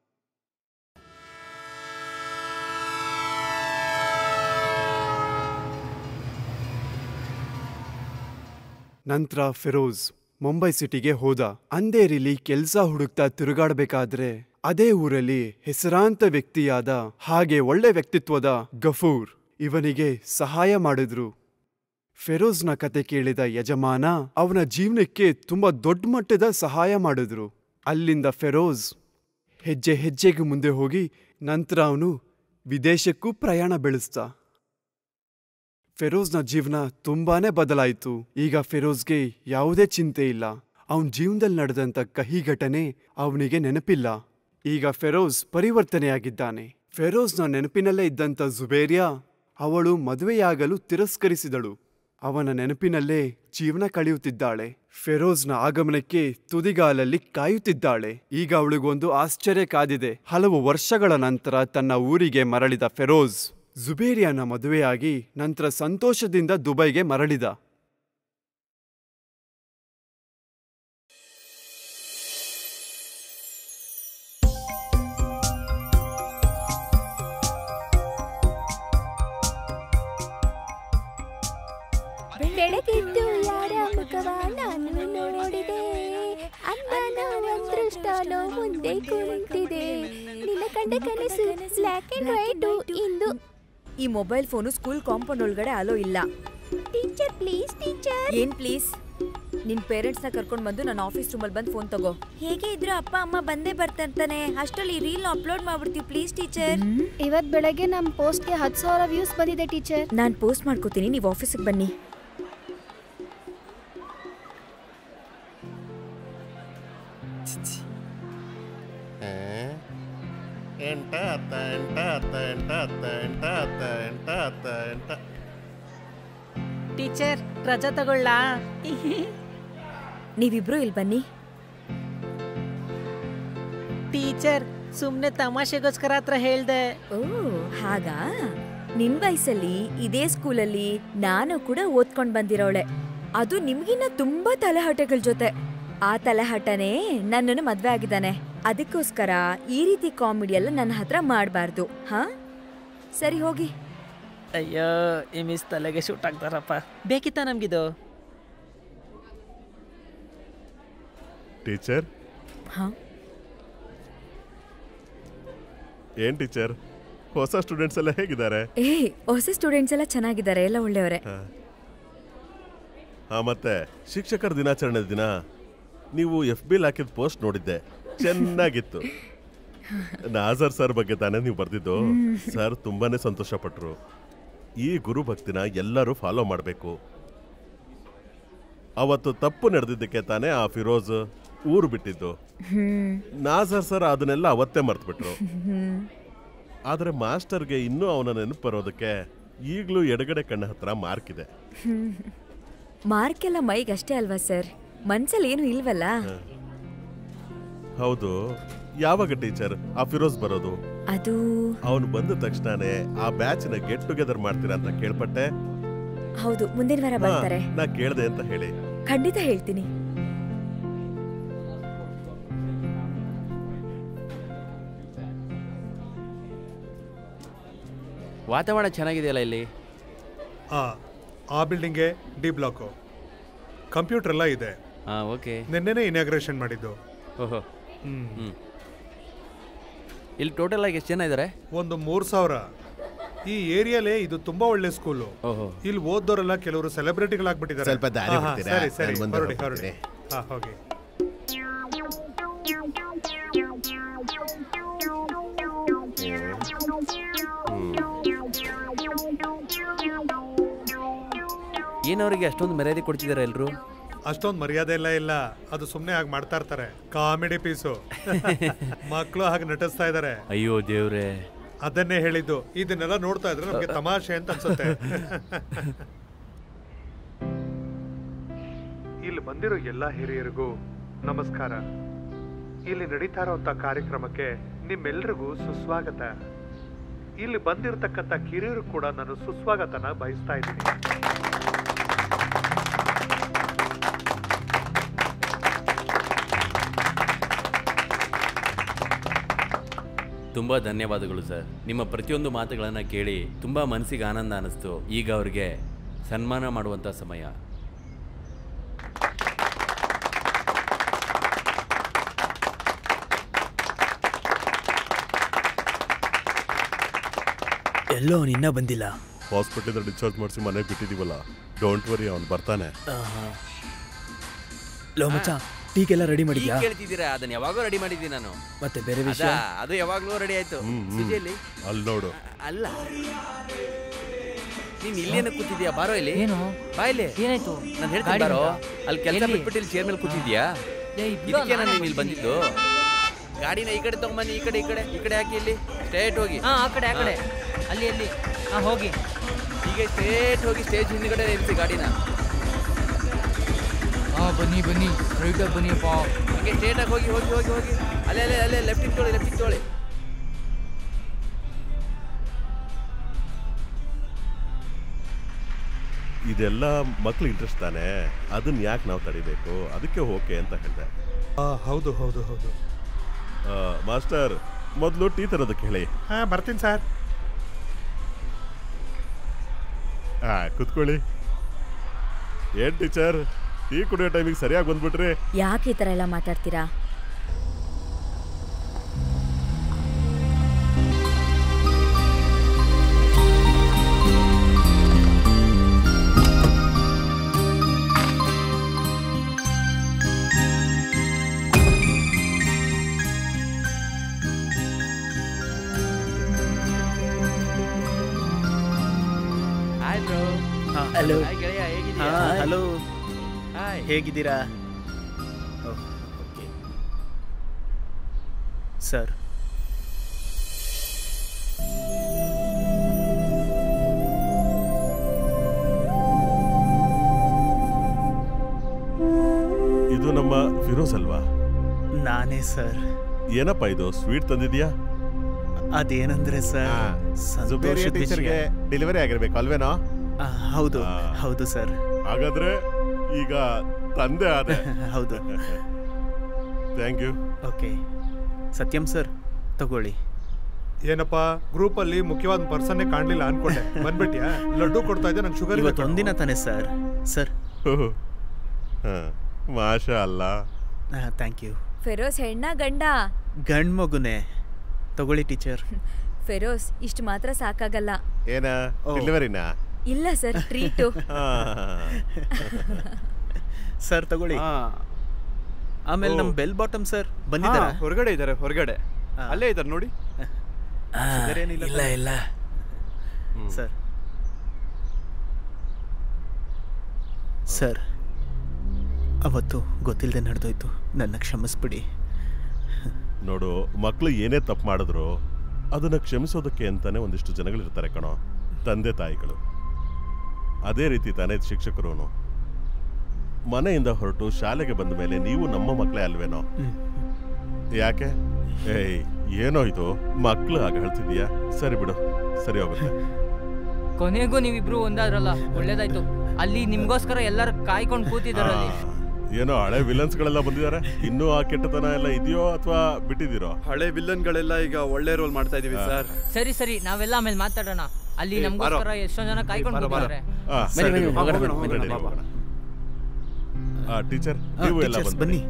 ನಂತರ ಫಿರೋಜ್ ಮುಂಬೈ ಸಿಟಿಗೆ ಹೋದ ಅಂಧೇರಿಲಿ ಕೆಲ್ಸ ಹುಡುಕ್ತಾ ತಿರುಗಾಡ್ಬೇಕಾದ್ರೆ ಅದೇ ಊರಲ್ಲಿ ಹೆಸರಾಂತ ವ್ಯಕ್ತಿಯಾದ ಹಾಗೆ ಒಳ್ಳೆ ವ್ಯಕ್ತಿತ್ವದ ಗಫೂರ್ ಇವನಿಗೆ ಸಹಾಯ ಮಾಡಿದ್ರು ಫೆರೋಜ್ನ ಕತೆ ಕೇಳಿದ ಯಜಮಾನ ಅವನ ಜೀವನಕ್ಕೆ ತುಂಬಾ ದೊಡ್ಡ ಮಟ್ಟದ ಸಹಾಯ ಮಾಡಿದ್ರು ಅಲ್ಲಿಂದ ಫೆರೋಜ್ ಹೆಜ್ಜೆ ಹೆಜ್ಜೆಗೆ ಮುಂದೆ ಹೋಗಿ ನಂತರ ಅವನು ವಿದೇಶಕ್ಕೂ ಪ್ರಯಾಣ ಬೆಳೆಸ್ದ ಫೆರೋಜ್ನ ಜೀವನ ತುಂಬಾನೇ ಬದಲಾಯಿತು ಈಗ ಫೆರೋಜ್ಗೆ ಯಾವುದೇ ಚಿಂತೆ ಇಲ್ಲ ಅವನ ಜೀವನದಲ್ಲಿ ನಡೆದಂತ ಕಹಿ ಘಟನೆ ಅವನಿಗೆ ನೆನಪಿಲ್ಲ ಈಗ ಫೆರೋಜ್ ಪರಿವರ್ತನೆಯಾಗಿದ್ದಾನೆ ಫೆರೋಜ್ನ ನೆನಪಿನಲ್ಲೇ ಇದ್ದಂತ ಜುಬೇರಿಯಾ ಅವಳು ಮದುವೆಯಾಗಲು ತಿರಸ್ಕರಿಸಿದಳು ಅವನ ನೆನಪಿನಲ್ಲೇ ಜೀವನ ಕಳೆಯುತ್ತಿದ್ದಾಳೆ ಫೆರೋಜ್ನ ಆಗಮನಕ್ಕೆ ತುದಿಗಾಲಲ್ಲಿ ಕಾಯುತ್ತಿದ್ದಾಳೆ ಈಗ ಅವಳಿಗೊಂದು ಆಶ್ಚರ್ಯ ಕಾದಿದೆ ಹಲವು ವರ್ಷಗಳ ನಂತರ ತನ್ನ ಊರಿಗೆ ಮರಳಿದ ಫೆರೋಜ್ ಜುಬೇರಿಯಾನ ಮದುವೆಯಾಗಿ ನಂತರ ಸಂತೋಷದಿಂದ ದುಬೈಗೆ ಮರಳಿದ
ಬೆಳಗಿದ್ದು ಯಾರ ಮುಖವ ನಾನು ನೋಡಿದೆ ಅನ್ನನೋ ಅದೃಷ್ಟನೋ ಮುಂದೆ ಕುಳಿತಿದೆ ನಿನ್ನ ಕಂಡ ಕನಸು ಬ್ಲ್ಯಾಕ್ ಅಂಡ್ ವೈಟ್ ಇಂದು
ಈ ಮೊಬೈಲ್ ಫೋನು ಸ್ಕೂಲ್ ಕಾಂಪೌಂಡ್ ಒಳಗಡೆ ಅಲೋ ಇಲ್ಲ
ಟೀಚರ್ ಪ್ಲೀಸ್ ಟೀಚರ್
ಏನ್ ಪ್ಲೀಸ್ ನಿನ್ ಪೇರೆಂಟ್ಸ್ನ ಕರ್ಕೊಂಡು ಬಂದು ನನ್ನ ಆಫೀಸ್ ರೂಮಲ್ಲಿ ಬಂದು ಫೋನ್ ತಗೋ
ಹೇಗೆ ಇದ್ರು ಅಪ್ಪ ಅಮ್ಮ ಬಂದೇ ಬರ್ತಾನೆ ಅಷ್ಟರಲ್ಲಿ ರೀಲ್ ಅಪ್ಲೋಡ್ ಮಾಡ್ಬಿಡ್ತೀವಿ ಪ್ಲೀಸ್ ಟೀಚರ್
ಇವತ್ ಬೆಳಗ್ಗೆ ನಮ್ ಪೋಸ್ಟ್ಗೆ ಹತ್ತು ಸಾವಿರ ವ್ಯೂಸ್ ಬಂದಿದೆ ಟೀಚರ್
ನಾನು ಪೋಸ್ಟ್ ಮಾಡ್ಕೋತೀನಿ ನೀವು ಆಫೀಸಿಗೆ ಬನ್ನಿ
ಎಂಟ ಹತ್ತ ಎಂಟ ಹತ್ತ ಎಂಟ ಹತ್ತ ಎಂಟ ಹತ್ತ ಎಂಟ ಹತ್ತ ಎಂಟ
ಟೀಚರ್ ರಜಾ ತಗೊಳ್ಳ
ನೀವಿಬ್ರು ಇಲ್ಲಿ ಬನ್ನಿ
ಟೀಚರ್ ಸುಮ್ನೆ ತಮಾಷೆಗೋಸ್ಕರ ಹತ್ರ ಹೇಳ್ದೆ
ಓ ಹಾಗಾ ನಿನ್ ವಯಸ್ಸಲ್ಲಿ ಇದೇ ಸ್ಕೂಲಲ್ಲಿ ನಾನು ಕೂಡ ಓದ್ಕೊಂಡ್ ಬಂದಿರೋಳೆ ಅದು ನಿಮ್ಗಿನ್ನ ತುಂಬಾ ತಲೆಹಟಗಳ ಜೊತೆ ಆ ತಲೆಹಟನೇ ನನ್ನನ್ನು ಮದ್ವೆ ಆಗಿದ್ದಾನೆ ಅದಕ್ಕೋಸ್ಕರ ಈ ರೀತಿ ಕಾಮಿಡಿ ಎಲ್ಲ ನನ್ನ ಹತ್ರ ಮಾಡಬಾರ್ದು ಹಾ ಸರಿ ಹೋಗಿ
ಅಯ್ಯೋ ಈ ಮಿಸ್ ತಲೆಗೆ ಶೂಟ್ ಆಗ್ತಾರಪ್ಪ ಬೇಕಿತ್ತ ನಮ್ಗಿದು
ಟೀಚರ್
ಹಾ
ಏನ್ ಟೀಚರ್ ಹೊಸ ಸ್ಟೂಡೆಂಟ್ಸ್ ಎಲ್ಲ ಹೇಗಿದ್ದಾರೆ
ಏ ಹೊಸ ಸ್ಟೂಡೆಂಟ್ಸ್ ಎಲ್ಲ ಚೆನ್ನಾಗಿದ್ದಾರೆ ಎಲ್ಲ ಒಳ್ಳೆಯವರೇ
ಹಾ. ಹಾ ಮತ್ತೆ ಶಿಕ್ಷಕರ ದಿನಾಚರಣೆ ದಿನ ನೀವು ಎಫ್ ಬಿಲ್ ಹಾಕಿದ ಪೋಸ್ಟ್ ನೋಡಿದ್ದೆ ಚೆನ್ನಾಗಿತ್ತು ನಾಜರ್ ಸರ್ ಬಗ್ಗೆ ತಾನೇ ನೀವು ಬರ್ದಿದ್ದು ಸರ್ ತುಂಬಾನೇ ಸಂತೋಷ ಪಟ್ರು ಈ ಗುರು ಭಕ್ತಿನ ಎಲ್ಲರೂ ಫಾಲೋ ಮಾಡಬೇಕು ಅವತ್ತು ತಪ್ಪು ನಡೆದಿದ್ದಕ್ಕೆ ತಾನೇ ಆ ಫಿರೋಜ್ ಊರು ಬಿಟ್ಟಿದ್ದು
ಹ್ಮ್
ನಾಜರ್ ಸರ್ ಅದನ್ನೆಲ್ಲ ಅವತ್ತೇ ಮರ್ತ್ಬಿಟ್ರು
ಹ್ಮ್
ಆದ್ರೆ ಮಾಸ್ಟರ್ಗೆ ಇನ್ನೂ ಅವನ ನೆನಪು ಬರೋದಕ್ಕೆ ಈಗಲೂ ಎಡಗಡೆ ಕಣ್ಣ ಹತ್ರ ಮಾರ್ಕ್ ಇದೆ
ಹ್ಮ್. ಮಾರ್ಕೆಲ್ಲ ಮೈಗೆ ಅಷ್ಟೇ ಅಲ್ವಾ ಸರ್ ಮನ್ಸಲ್ಲಿ ಏನು ಇಲ್ವಲ್ಲ
ಹೌದು ಯಾವಾಗ ಟೀಚರ್ ಆ ಫಿರೋಜ್ ಬರೋದು
ಅದು
ಅವನು ಬಂದ ತಕ್ಷಣನೇ ಆ ಬ್ಯಾಚ್ ನ ಗೆಟ್ ಟುಗೆದರ್ ಮಾಡ್ತೀರಾ ಅಂತ ಕೇಳ್ಪಟ್ಟೆ
ಹೌದು ಮುಂದಿನ ವಾರ
ಹಾ,
ಬರ್ತಾರೆ
ನಾ ಕೇಳ್ದೆ ಅಂತ ಹೇಳಿ
ಖಂಡಿತ ಹೇಳ್ತೀನಿ
ವಾತಾವರಣ ಚೆನ್ನಾಗಿದೆಯಲ್ಲ ಇಲ್ಲಿ
ಆ ಆ ಬಿಲ್ಡಿಂಗ್ಗೆ ಡಿ ಬ್ಲಾಕು ಕಂಪ್ಯೂಟರ್ ಎಲ್ಲ ಇದೆ
ಹಾಂ ಓಕೆ
ನಿನ್ನೆನೇ ಇನಾಗ್ರೇಷನ್ ಮಾಡಿದ್ದು
ಓಹೋ
ಹ್ಮ್.
ಹ್ಞೂ ಇಲ್ಲಿ ಟೋಟಲ್ ಆಗಿ ಎಷ್ಟು ಜನ ಇದ್ದಾರೆ
ಒಂದು ಮೂರು ಸಾವಿರ ಈ ಏರಿಯಾಲೇ ಇದು ತುಂಬಾ ಒಳ್ಳೆ ಸ್ಕೂಲು
ಓಹೋ
ಇಲ್ಲಿ ಓದೋರೆಲ್ಲ ಕೆಲವರು ಸೆಲೆಬ್ರಿಟಿಗಳಾಗ್ಬಿಟ್ಟಿದ್ದಾರೆ
ಸ್ವಲ್ಪ ದಾರಿ
ಹಾ, ಹಾ,
ಬಿಡ್ತೀರಾ?
ಸರಿ ಸರಿ
ನಾನು ಮುಂದೆ
ಹೊರಡಿ
ಹೋಗ್ತೀನಿ.
ಹೊರಡಿ ಹಾ ಹೋಗಿ
ಏನವರಿಗೆ ಅಷ್ಟೊಂದು ಮರ್ಯಾದೆ ಕೊಡ್ತಿದ್ದಾರೆ ಎಲ್ಲರೂ
ಅಷ್ಟೊಂದು ಮರ್ಯಾದೆ ಎಲ್ಲ ಇಲ್ಲ ಅದು ಸುಮ್ಮನೆ ಹಾಗೆ ಮಾಡ್ತಾ ಇರ್ತಾರೆ ಕಾಮಿಡಿ ಪೀಸು ಮಕ್ಕಳು ಹಾಗೆ ನಟಿಸ್ತಾ ಇದ್ದಾರೆ
ಅಯ್ಯೋ ದೇವ್ರೆ
ಅದನ್ನೇ ಹೇಳಿದ್ದು ಇದನ್ನೆಲ್ಲ ನೋಡ್ತಾ ಇದ್ರೆ ನಮ್ಗೆ ತಮಾಷೆ ಅಂತ ಅನ್ಸುತ್ತೆ ಇಲ್ಲಿ ಬಂದಿರೋ ಎಲ್ಲ ಹಿರಿಯರಿಗೂ ನಮಸ್ಕಾರ ಇಲ್ಲಿ ನಡೀತಾ ಇರೋಂಥ ಕಾರ್ಯಕ್ರಮಕ್ಕೆ ನಿಮ್ಮೆಲ್ರಿಗೂ ಸುಸ್ವಾಗತ ಇಲ್ಲಿ ಬಂದಿರತಕ್ಕಂಥ ಕಿರಿಯರು ಕೂಡ ನಾನು ಸುಸ್ವಾಗತನ ಬಯಸ್ತಾ ಇದ್ದೀನಿ
ತುಂಬ ಧನ್ಯವಾದಗಳು ಸರ್ ನಿಮ್ಮ ಪ್ರತಿಯೊಂದು ಮಾತುಗಳನ್ನು ಕೇಳಿ ತುಂಬ ಮನಸ್ಸಿಗೆ ಆನಂದ ಅನ್ನಿಸ್ತು ಈಗ ಅವ್ರಿಗೆ ಸನ್ಮಾನ ಮಾಡುವಂಥ ಸಮಯ
ಎಲ್ಲೋ ಅವನು ಇನ್ನೂ ಬಂದಿಲ್ಲ
ಹಾಸ್ಪಿಟಲ್ ಡಿಸ್ಚಾರ್ಜ್ ಮಾಡಿಸಿ ಮನೆಗೆ ಬಿಟ್ಟಿದೀವಲ್ಲ ಡೋಂಟ್ ವರಿ ಅವ್ನು ಬರ್ತಾನೆ
ಲೋ ಮಚ್ಚ ಟೀಗೆಲ್ಲ ರೆಡಿ ಮಾಡಿದ್ಯಾ
ಈಗ ಕೇಳ್ತಿದ್ದೀರಾ ಅದನ್ನ ಯಾವಾಗೋ ರೆಡಿ ಮಾಡಿದ್ದೀನಿ ನಾನು
ಮತ್ತೆ ಬೇರೆ ವಿಷಯ
ಅದಾ, ಅದು ಯಾವಾಗಲೂ ರೆಡಿ ಆಯ್ತು ಸುಜಿಯಲ್ಲಿ
ಅಲ್ಲಿ ನೋಡು
ಅಲ್ಲ ನೀನ್ ಇಲ್ಲೇನ ಕೂತಿದ್ಯಾ ಬಾರೋ ಇಲ್ಲಿ
ಏನು
ಬಾ ಇಲ್ಲಿ
ಏನಾಯ್ತು
ನಾನು ಹೇಳ್ತೀನಿ
ಗಾಡಿ
ಬಾರೋ
ಬಂತಾ?
ಅಲ್ಲಿ ಕೆಲಸ
ಎಲ್ಲಿ?
ಬಿಟ್ಬಿಟ್ಟು ಇಲ್ಲಿ ಚೇರ್ ಮೇಲೆ ಕೂತಿದ್ಯಾ
ಏ, ಇಬ್ರು
ಇದಕ್ಕೆ ನಾನು
ನಾನೇ
ಇಲ್ಲಿ ಬಂದಿದ್ದು ಗಾಡಿನ ಈ ಕಡೆ ತಗೊಂಬನ್ನಿ ಈ ಕಡೆ ಈ ಕಡೆ ಈ ಕಡೆ ಹಾಕಿ ಇಲ್ಲಿ ಸ್ಟ್ರೇಟ್ ಹೋಗಿ
ಹಾ ಆ ಕಡೆ ಆ ಕಡೆ ಅಲ್ಲಿ ಅಲ್ಲಿ ಹಾ ಹೋಗಿ
ಈಗ ಸ್ಟ್ರೇಟ್ ಹೋಗಿ ಸ್ಟೇಜ್ ಹಿಂದ್ಗಡೆ ನಿಲ್ಸಿ ಗಾಡಿನ
ಹಾ ಬನ್ನಿ ಬನ್ನಿ ರೈಟಾಗಿ ಬನ್ನಿಯಪ್ಪ
ಹಂಗೆ ಸ್ಟ್ರೇಟ್ ಆಗಿ ಹೋಗಿ ಹೋಗಿ ಹೋಗಿ ಹೋಗಿ ಅಲ್ಲೇ ಅಲ್ಲೇ ಅಲ್ಲೇ ಲೆಫ್ಟ್ ತೊಳಿ ಲೆಫ್ಟ್ ತೊಳಿ
ಇದೆಲ್ಲ ಮಕ್ಳು ಇಂಟ್ರೆಸ್ಟ್ ತಾನೆ ಅದನ್ನ ಯಾಕೆ ನಾವು ತಡಿಬೇಕು ಅದಕ್ಕೆ ಓಕೆ ಅಂತ ಹೇಳಿದೆ
ಹೌದು ಹೌದು ಹೌದು
ಮಾಸ್ಟರ್ ಮೊದಲು ಟೀ ತರೋದಕ್ಕೆ ಹೇಳಿ
ಹಾ ಬರ್ತೀನಿ ಸರ್
ಹಾ ಕುತ್ಕೊಳ್ಳಿ ಏನ್ ಟೀಚರ್ ಟೀ ಕುಡಿಯೋ ಟೈಮಿಗೆ ಸರಿಯಾಗಿ ಬಂದ್ಬಿಟ್ರಿ
ಯಾಕೆ ಈ ಥರ ಎಲ್ಲ ಮಾತಾಡ್ತೀರಾ
ಹಾಯ್ ಬ್ರೋ
Hello.
ಹಾಯ್ ಗೆಳೆಯ ಹೇಗಿದ್ದೀಯಾ
ಹಲೋ
ಹಾಯ್
ಹೇಗಿದ್ದೀರಾ ಓಕೆ ಸರ್
ಇದು ನಮ್ಮ ಫಿರೋಸ್ ಅಲ್ವಾ
ನಾನೇ ಸರ್
ಏನಪ್ಪ ಇದು ಸ್ವೀಟ್ ತಂದಿದ್ಯಾ
ಅದೇನಂದ್ರೆ ಸರ್ ಸಂತೋಷದ
ಟೀಚರ್ಗೆ
ವಿಷಯ.
ಡೆಲಿವರಿ ಆಗಿರ್ಬೇಕು ಅಲ್ವೇನೋ
ಆ, ಹೌದು ಹೌದು ಸರ್
ಹಾಗಾದ್ರೆ ಈಗ ತಂದೆ ಆದೆ
ಹೌದು
thank you
okay Satyam sir ತಗೊಳ್ಳಿ
ಏನಪ್ಪ ಗ್ರೂಪ್ ಅಲ್ಲಿ ಮುಖ್ಯವಾದ ಪರ್ಸನ್ನೇ ಕಾಣ್ಲಿಲ್ಲ ಅನ್ಕೊಂಡೆ ಬಂದ್ಬಿಟ್ಯಾ ಲಡ್ಡು ಕೊಡ್ತಾ ಇದ್ದೆ ನಂಗೆ ಶುಗರ್
ಇವತ್ತು ಒಂದಿನ ತಾನೆ ಸರ್ ಸರ್
ಮಾಷಾ ಅಲ್ಲ
ಥ್ಯಾಂಕ್ ಯು
ಫೆರೋಸ್ ಹೆಣ್ಣ ಗಂಡ
ಗಂಡ್ ಮಗುನೇ ತಗೊಳ್ಳಿ ಟೀಚರ್
ಫೆರೋಸ್ ಇಷ್ಟು ಮಾತ್ರ ಸಾಕಾಗಲ್ಲ
ಏನ ಡೆಲಿವರಿನಾ
ಇಲ್ಲ ಸರ್ ಟ್ರೀಟು
ಸರ್ ತಗೊಳ್ಳಿ ಆಮೇಲೆ ನಮ್ಮ ಬೆಲ್ ಬಾಟಮ್ ಸರ್ ಬಂದಿದ್ದಾರಾ
ಹಾ, ಹೊರಗಡೆ ಇದ್ದಾರೆ ಹೊರಗಡೆ
ಹಾ.
ಅಲ್ಲೇ ಇದ್ದಾರೆ ನೋಡಿ
Sugar ಏನಿಲ್ಲ
ಇಲ್ಲ ಇಲ್ಲ
ಸರ್ ಸರ್ ಅವತ್ತು ಗೊತ್ತಿಲ್ಲದೆ ನಡೆದೋಯ್ತು ನನ್ನ ಕ್ಷಮಿಸ್ಬಿಡಿ
ನೋಡು ಮಕ್ಕಳು ಏನೇ ತಪ್ಪು ಮಾಡಿದ್ರು ಅದನ್ನ ಕ್ಷಮಿಸೋದಕ್ಕೆ ಅಂತಾನೆ ಒಂದಿಷ್ಟು ಜನಗಳಿರ್ತಾರೆ ಕಣೋ ತಂದೆ ತಾಯಿಗಳು ಅದೇ ರೀತಿ ತಾನೇ ಶಿಕ್ಷಕರು ಮನೆಯಿಂದ ಹೊರಟು ಶಾಲೆಗೆ ಬಂದ ಮೇಲೆ ನೀವು ನಮ್ಮ ಮಕ್ಕಳೇ ಅಲ್ವೇನೋ ಯಾಕೆ ಏಯ್ ಏನೋ ಇದು ಮಕ್ಕಳು ಆಗ ಹೇಳ್ತಿದೀಯಾ ಸರಿ ಬಿಡು ಸರಿ ಹೋಗುತ್ತೆ
ಕೊನೆಗೂ ನೀವಿಬ್ರು ಒಂದಾದ್ರಲ್ಲ ಒಳ್ಳೇದಾಯ್ತು ಅಲ್ಲಿ ನಿಮ್ಗೋಸ್ಕರ ಎಲ್ಲರೂ ಕಾಯ್ಕೊಂಡು ಕೂತಿದಾರಲ್ಲಿ
ಏನೋ ಹಳೆ ವಿಲನ್ಸ್ಗಳೆಲ್ಲ ಬಂದಿದ್ದಾರೆ ಇನ್ನೂ ಆ ಕೆಟ್ಟತನ ಎಲ್ಲ ಇದೆಯೋ ಅಥವಾ ಬಿಟ್ಟಿದ್ದೀರೋ
ಹಳೆ ವಿಲ್ಲನ್ಗಳೆಲ್ಲ ಈಗ ಒಳ್ಳೆ ರೋಲ್ ಮಾಡ್ತಾ ಇದೀವಿ ಸರ್
ಸರಿ ಸರಿ ನಾವೆಲ್ಲ ಆಮೇಲೆ ಮಾತಾಡೋಣ ಅಲ್ಲಿ
ಏ,
ನಮ್ಗೋಸ್ಕರ
ಬಾರೋ.
ಎಷ್ಟೊಂದ್ ಜನ ಕಾಯ್ಕೊಂಡು
ಬಾರೋ, ಬಾರೋ.
ಕೂತಿದ್ದಾರೆ
ಆ,
ಬನ್ನಿ,
ಸರಿ,
ಬನ್ನಿ,
ಹೋಗೋಣ,
ಹೋಗೋಣ,
ಹೋಗೋಣ,
ಹೋಗೋಣ,
ಹೋಗೋಣ. ಆ, ಟೀಚರ್
ಆ,
ನೀವು ಎಲ್ಲ
teachers,
ಬನ್ನಿ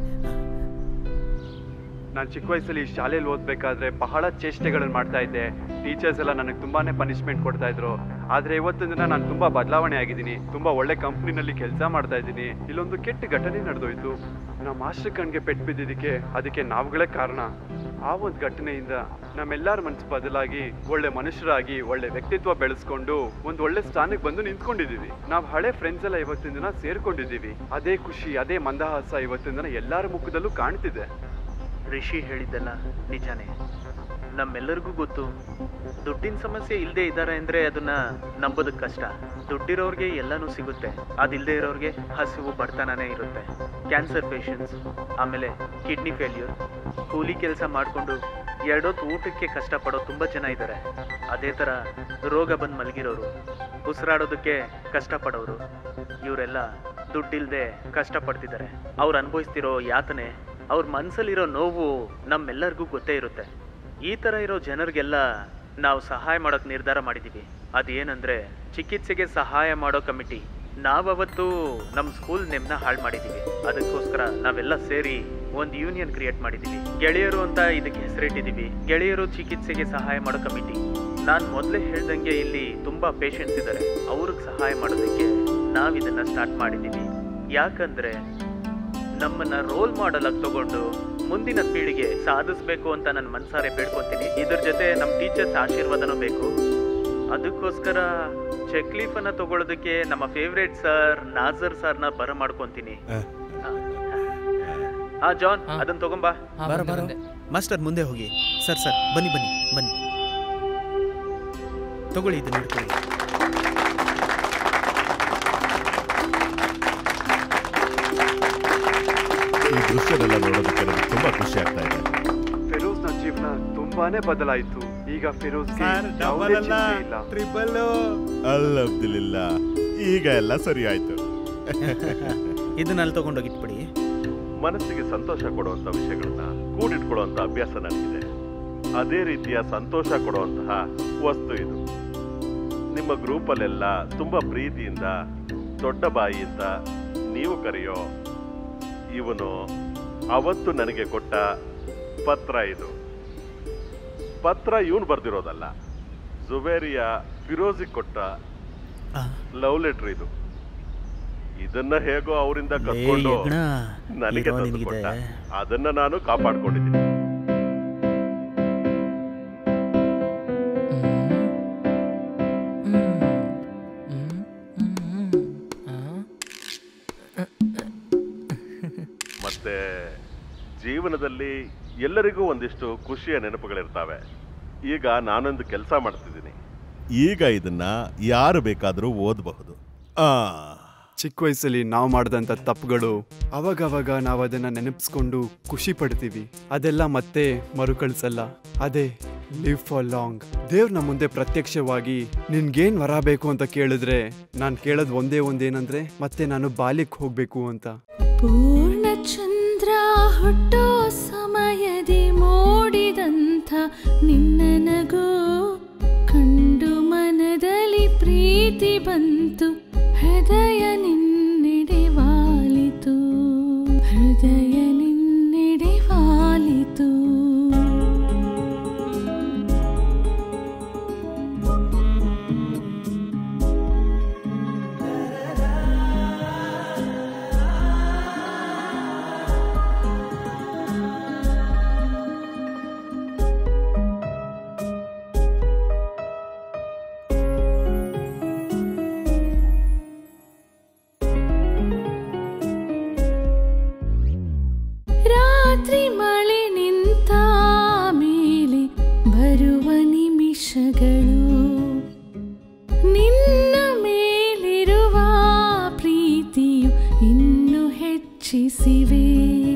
ನಾನು ಚಿಕ್ಕ ವಯಸ್ಸಲ್ಲಿ ಶಾಲೆಯಲ್ಲಿ ಓದ್ಬೇಕಾದ್ರೆ ಬಹಳ ಚೇಷ್ಟೆಗಳನ್ನು ಮಾಡ್ತಾ ಇದ್ದೆ ಟೀಚರ್ಸ್ ಎಲ್ಲ ನನಗೆ ತುಂಬಾನೇ ಪನಿಷ್ಮೆಂಟ್ ಕೊಡ್ತಾ ಇದ್ರು ಆದ್ರೆ ಇವತ್ತಿನ ದಿನ ನಾನು ತುಂಬಾ ಬದಲಾವಣೆ ಆಗಿದ್ದೀನಿ ತುಂಬಾ ಒಳ್ಳೆ ಕಂಪ್ನಿನಲ್ಲಿ ಕೆಲಸ ಮಾಡ್ತಾ ಇದ್ದೀನಿ ಇಲ್ಲೊಂದು ಕೆಟ್ಟ ಘಟನೆ ನಡೆದೋಯ್ತು ನಮ್ಮ ಮಾಸ್ಟರ್ ಕಣ್ಗೆ ಪೆಟ್ಟು ಬಿದ್ದಿದ್ದಕ್ಕೆ ಅದಕ್ಕೆ ನಾವುಗಳೇ ಕಾರಣ ಆ ಒಂದು ಘಟನೆಯಿಂದ ನಮ್ಮೆಲ್ಲರ ಮನಸ್ಸು ಬದಲಾಗಿ ಒಳ್ಳೆ ಮನುಷ್ಯರಾಗಿ ಒಳ್ಳೆ ವ್ಯಕ್ತಿತ್ವ ಬೆಳೆಸ್ಕೊಂಡು ಒಂದು ಒಳ್ಳೆ ಸ್ಥಾನಕ್ಕೆ ಬಂದು ನಿಂತ್ಕೊಂಡಿದೀವಿ ನಾವು ಹಳೆ ಫ್ರೆಂಡ್ಸ್ ಎಲ್ಲ ಇವತ್ತಿನ ದಿನ ಸೇರ್ಕೊಂಡಿದ್ದೀವಿ ಅದೇ ಖುಷಿ ಅದೇ ಮಂದಹಾಸ ಇವತ್ತಿನ ದಿನ ಎಲ್ಲರ ಮುಖದಲ್ಲೂ ಕಾಣ್ತಿದೆ
ರಿಷಿ ಹೇಳಿದ್ದಲ್ಲ ನಿಜಾನೇ ನಮ್ಮೆಲ್ಲರಿಗೂ ಗೊತ್ತು ದುಡ್ಡಿನ ಸಮಸ್ಯೆ ಇಲ್ಲದೆ ಇದ್ದಾರೆ ಅಂದ್ರೆ ಅದನ್ನ ನಂಬೋದಕ್ಕೆ ಕಷ್ಟ ದುಡ್ಡಿರೋರ್ಗೆ ಎಲ್ಲನೂ ಸಿಗುತ್ತೆ ಅದಿಲ್ಲದೆ ಇರೋರ್ಗೆ ಹಸಿವು ಬಡತನನೇ ಇರುತ್ತೆ ಕ್ಯಾನ್ಸರ್ ಪೇಷಂಟ್ಸ್ ಆಮೇಲೆ ಕಿಡ್ನಿ ಫೇಲ್ಯೂರ್ ಕೂಲಿ ಕೆಲಸ ಮಾಡಿಕೊಂಡು ಎರಡೊತ್ತು ಊಟಕ್ಕೆ ಕಷ್ಟಪಡೋ ತುಂಬ ಜನ ಇದ್ದಾರೆ ಅದೇ ಥರ ರೋಗ ಬಂದು ಮಲಗಿರೋರು ಉಸಿರಾಡೋದಕ್ಕೆ ಕಷ್ಟಪಡೋರು ಇವರೆಲ್ಲ ದುಡ್ಡಿಲ್ದೆ ಕಷ್ಟಪಡ್ತಿದ್ದಾರೆ ಅವ್ರು ಅನುಭವಿಸ್ತಿರೋ ಯಾತನೆ ಅವ್ರ ಮನಸ್ಸಲ್ಲಿರೋ ನೋವು ನಮ್ಮೆಲ್ಲರಿಗೂ ಗೊತ್ತೇ ಇರುತ್ತೆ ಈ ಥರ ಇರೋ ಜನರಿಗೆಲ್ಲ ನಾವು ಸಹಾಯ ಮಾಡೋಕೆ ನಿರ್ಧಾರ ಮಾಡಿದ್ದೀವಿ ಅದೇನಂದ್ರೆ ಚಿಕಿತ್ಸೆಗೆ ಸಹಾಯ ಮಾಡೋ ಕಮಿಟಿ ನಾವವತ್ತು ನಮ್ಮ ಸ್ಕೂಲ್ ನೇಮ್ನ ಹಾಳು ಮಾಡಿದ್ದೀವಿ ಅದಕ್ಕೋಸ್ಕರ ನಾವೆಲ್ಲ ಸೇರಿ ಒಂದು ಯೂನಿಯನ್ ಕ್ರಿಯೇಟ್ ಮಾಡಿದ್ದೀವಿ ಗೆಳೆಯರು ಅಂತ ಇದಕ್ಕೆ ಹೆಸರಿಟ್ಟಿದ್ದೀವಿ ಗೆಳೆಯರು ಚಿಕಿತ್ಸೆಗೆ ಸಹಾಯ ಮಾಡೋ ಕಮಿಟಿ ನಾನು ಮೊದಲೇ ಹೇಳ್ದಂಗೆ ಇಲ್ಲಿ ತುಂಬಾ ಪೇಷಂಟ್ಸ್ ಇದ್ದಾರೆ ಅವ್ರಿಗೆ ಸಹಾಯ ಮಾಡೋದಕ್ಕೆ ನಾವು ಇದನ್ನ ಸ್ಟಾರ್ಟ್ ಮಾಡಿದ್ದೀವಿ ಯಾಕಂದ್ರೆ ನಮ್ಮನ್ನ ರೋಲ್ ಮಾಡೆಲ್ ಆಗಿ ತಗೊಂಡು ಮುಂದಿನ ಪೀಳಿಗೆ ಸಾಧಿಸ್ಬೇಕು ಅಂತ ನಾನು ಮನ್ಸಾರೆ ಬೇಡ್ಕೊಂತೀನಿ ಇದ್ರ ಜೊತೆ ನಮ್ಮ ಟೀಚರ್ಸ್ ಆಶೀರ್ವಾದನೂ ಬೇಕು ಅದಕ್ಕೋಸ್ಕರ ಚೆಕ್ಲೀಫ್ ಅನ್ನ ತಗೊಳ್ಳೋದಕ್ಕೆ ನಮ್ಮ ಫೇವ್ರೇಟ್ ಸರ್ ನಾಜರ್ ಸರ್ನ ಬರ ಮಾಡ್ಕೊಂತೀನಿ ಹಾ ಜಾನ್ ಅದನ್ನ ತಗೊಂಬಾ
ಬರ ಬರ
ಮಾಸ್ಟರ್ ಮುಂದೆ ಹೋಗಿ ಸರ್ ಸರ್ ಬನ್ನಿ ಬನ್ನಿ ಬನ್ನಿ ತಗೊಳ್ಳಿ ಇದನ್ನ ಹಿಡ್ಕೊಳ್ಳಿ
ಈ ದೃಶ್ಯನೆಲ್ಲ ನೋಡೋದಕ್ಕೆ ನನಗೆ ತುಂಬಾ ಖುಷಿ ಆಗ್ತಾ ಇದೆ
ಫಿರೋಜ್ನ ಜೀವನ ತುಂಬಾನೇ ಬದಲಾಯಿತು ಈಗ ಫಿರೋಜ್ಗೆ
ಸರ್,
ಯಾವುದೇ
double ಅಲ್ಲ,
ಚಿಂತೆ ಇಲ್ಲ
ಟ್ರಿಬಲ್
ಅಲ್ಲಬ್ದಿಲ್ಲ ಈಗ ಎಲ್ಲ ಸರಿ ಆಯ್ತು
ಇದನ್ನ ಅಲ್ಲಿ ತಗೊಂಡೋಗಿ ಇಟ್ಬಿಡಿ
ಮನಸ್ಸಿಗೆ ಸಂತೋಷ ಕೊಡುವಂತ ವಿಷಯಗಳನ್ನ ಕೂಡಿಟ್ಕೊಳ್ಳುವಂತ ಅಭ್ಯಾಸ ನನಗಿದೆ ಅದೇ ರೀತಿಯ ಸಂತೋಷ ಕೊಡುವಂತಹ ವಸ್ತು ಇದು ನಿಮ್ಮ ಗ್ರೂಪಲ್ಲೆಲ್ಲ ತುಂಬಾ ಪ್ರೀತಿಯಿಂದ ದೊಡ್ಡ ಬಾಯಿಯಿಂದ ನೀವು ಕರೆಯೋ ಇವನು ಅವತ್ತು ನನಗೆ ಕೊಟ್ಟ ಪತ್ರ ಇದು ಪತ್ರ ಇವನು ಬರ್ದಿರೋದಲ್ಲ ಜುಬೇರಿಯ ಫಿರೋಜಿ ಕೊಟ್ಟ ಲವ್ ಲೆಟರ್ ಇದು ಇದನ್ನ ಹೇಗೋ ಅವರಿಂದ ಕತ್ಕೊಂಡು
ಯಜ್ಞ,
ನನಗೆ
ಇರೋ
ತಂದು
ನಿನಗಿದೆ.
ಕೊಟ್ಟ ಅದನ್ನ ನಾನು ಕಾಪಾಡ್ಕೊಂಡಿದ್ದೀನಿ ಮತ್ತೆ ಜೀವನದಲ್ಲಿ ಎಲ್ಲರಿಗೂ ಒಂದಿಷ್ಟು ಖುಷಿಯ ನೆನಪುಗಳಿರ್ತಾವೆ ಈಗ ನಾನೊಂದು ಕೆಲಸ ಮಾಡ್ತಿದ್ದೀನಿ ಈಗ ಇದನ್ನ ಯಾರು ಬೇಕಾದರೂ ಓದಬಹುದು ಆ
ಚಿಕ್ಕ ವಯಸ್ಸಲ್ಲಿ ನಾವು ಮಾಡಿದಂಥ ತಪ್ಪುಗಳು ಅವಾಗವಾಗ ನಾವು ಅದನ್ನ ನೆನಪಿಸ್ಕೊಂಡು ಖುಷಿ ಪಡ್ತೀವಿ ಅದೆಲ್ಲ ಮತ್ತೆ ಮರುಕಳಿಸಲ್ಲ ಅದೇ ಲಿವ್ ಫಾರ್ ಲಾಂಗ್ ದೇವ್ರ ನಮ್ಮ ಮುಂದೆ ಪ್ರತ್ಯಕ್ಷವಾಗಿ ನಿನ್ಗೇನ್ ವರ ಬೇಕು ಅಂತ ಕೇಳಿದ್ರೆ ನಾನು ಕೇಳೋದು ಒಂದೇ ಒಂದೇನಂದ್ರೆ ಮತ್ತೆ ನಾನು ಬಾಲ್ಯಕ್ಕೆ ಹೋಗ್ಬೇಕು ಅಂತ
ಪೂರ್ಣ ಚಂದ್ರ ಹುಟ್ಟೋ ಸಮಯದಿ ಮೂಡಿದಂಥ ನಿನ್ನ ನಗು ಕಂಡು ಮನದಲ್ಲಿ ಪ್ರೀತಿ ಬಂತು ಹೃದಯ ನಿನ್ನೆಡೆ ವಾಲಿತು ಹೃದಯ ನಿನ್ನೆಡೆ ವಾಲಿತು ರಾತ್ರಿ ಮಳೆ ನಿಂತ ಮೇಲೆ ಬರುವ ನಿಮಿಷಗಳು ನಿನ್ನ ಮೇಲಿರುವ ಪ್ರೀತಿಯು ಇನ್ನು ಹೆಚ್ಚಿಸಿವೆ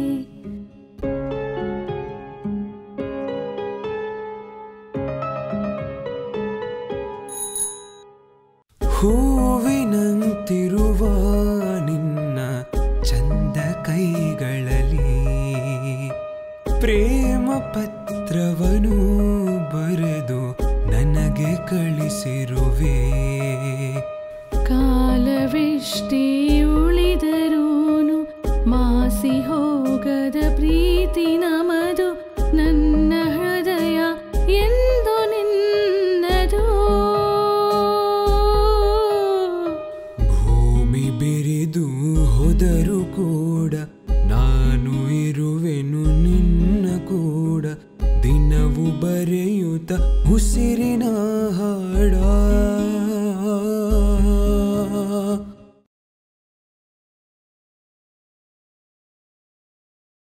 ಹೂವಿನಂತಿರುವ ನಿನ್ನ ಚಂದ ಕೈಗಳಲ್ಲಿ ಪ್ರೇಮ ಪತ್ರವನು ಬರೆದು ನನಗೆ ಕಳಿಸಿರುವೆ
ಕಾಲವೆಷ್ಟೇ ಉಳಿದರೂನು ಮಾಸಿ ಹೋಗದ ಪ್ರೀತಿ ನಮದು ನನ್ನ ಹೃದಯ ಎಂದು ನಿನ್ನದು
ಭೂಮಿ ಬೆರೆದು ಹೋದರೂ ಕೂಡ ನಾನು ಇರುವೆನು ನಿನ್ನ ಕೂಡ ದಿನವು ಬರೆಯುತ್ತ ಉಸಿರಿನ ಹಾಡ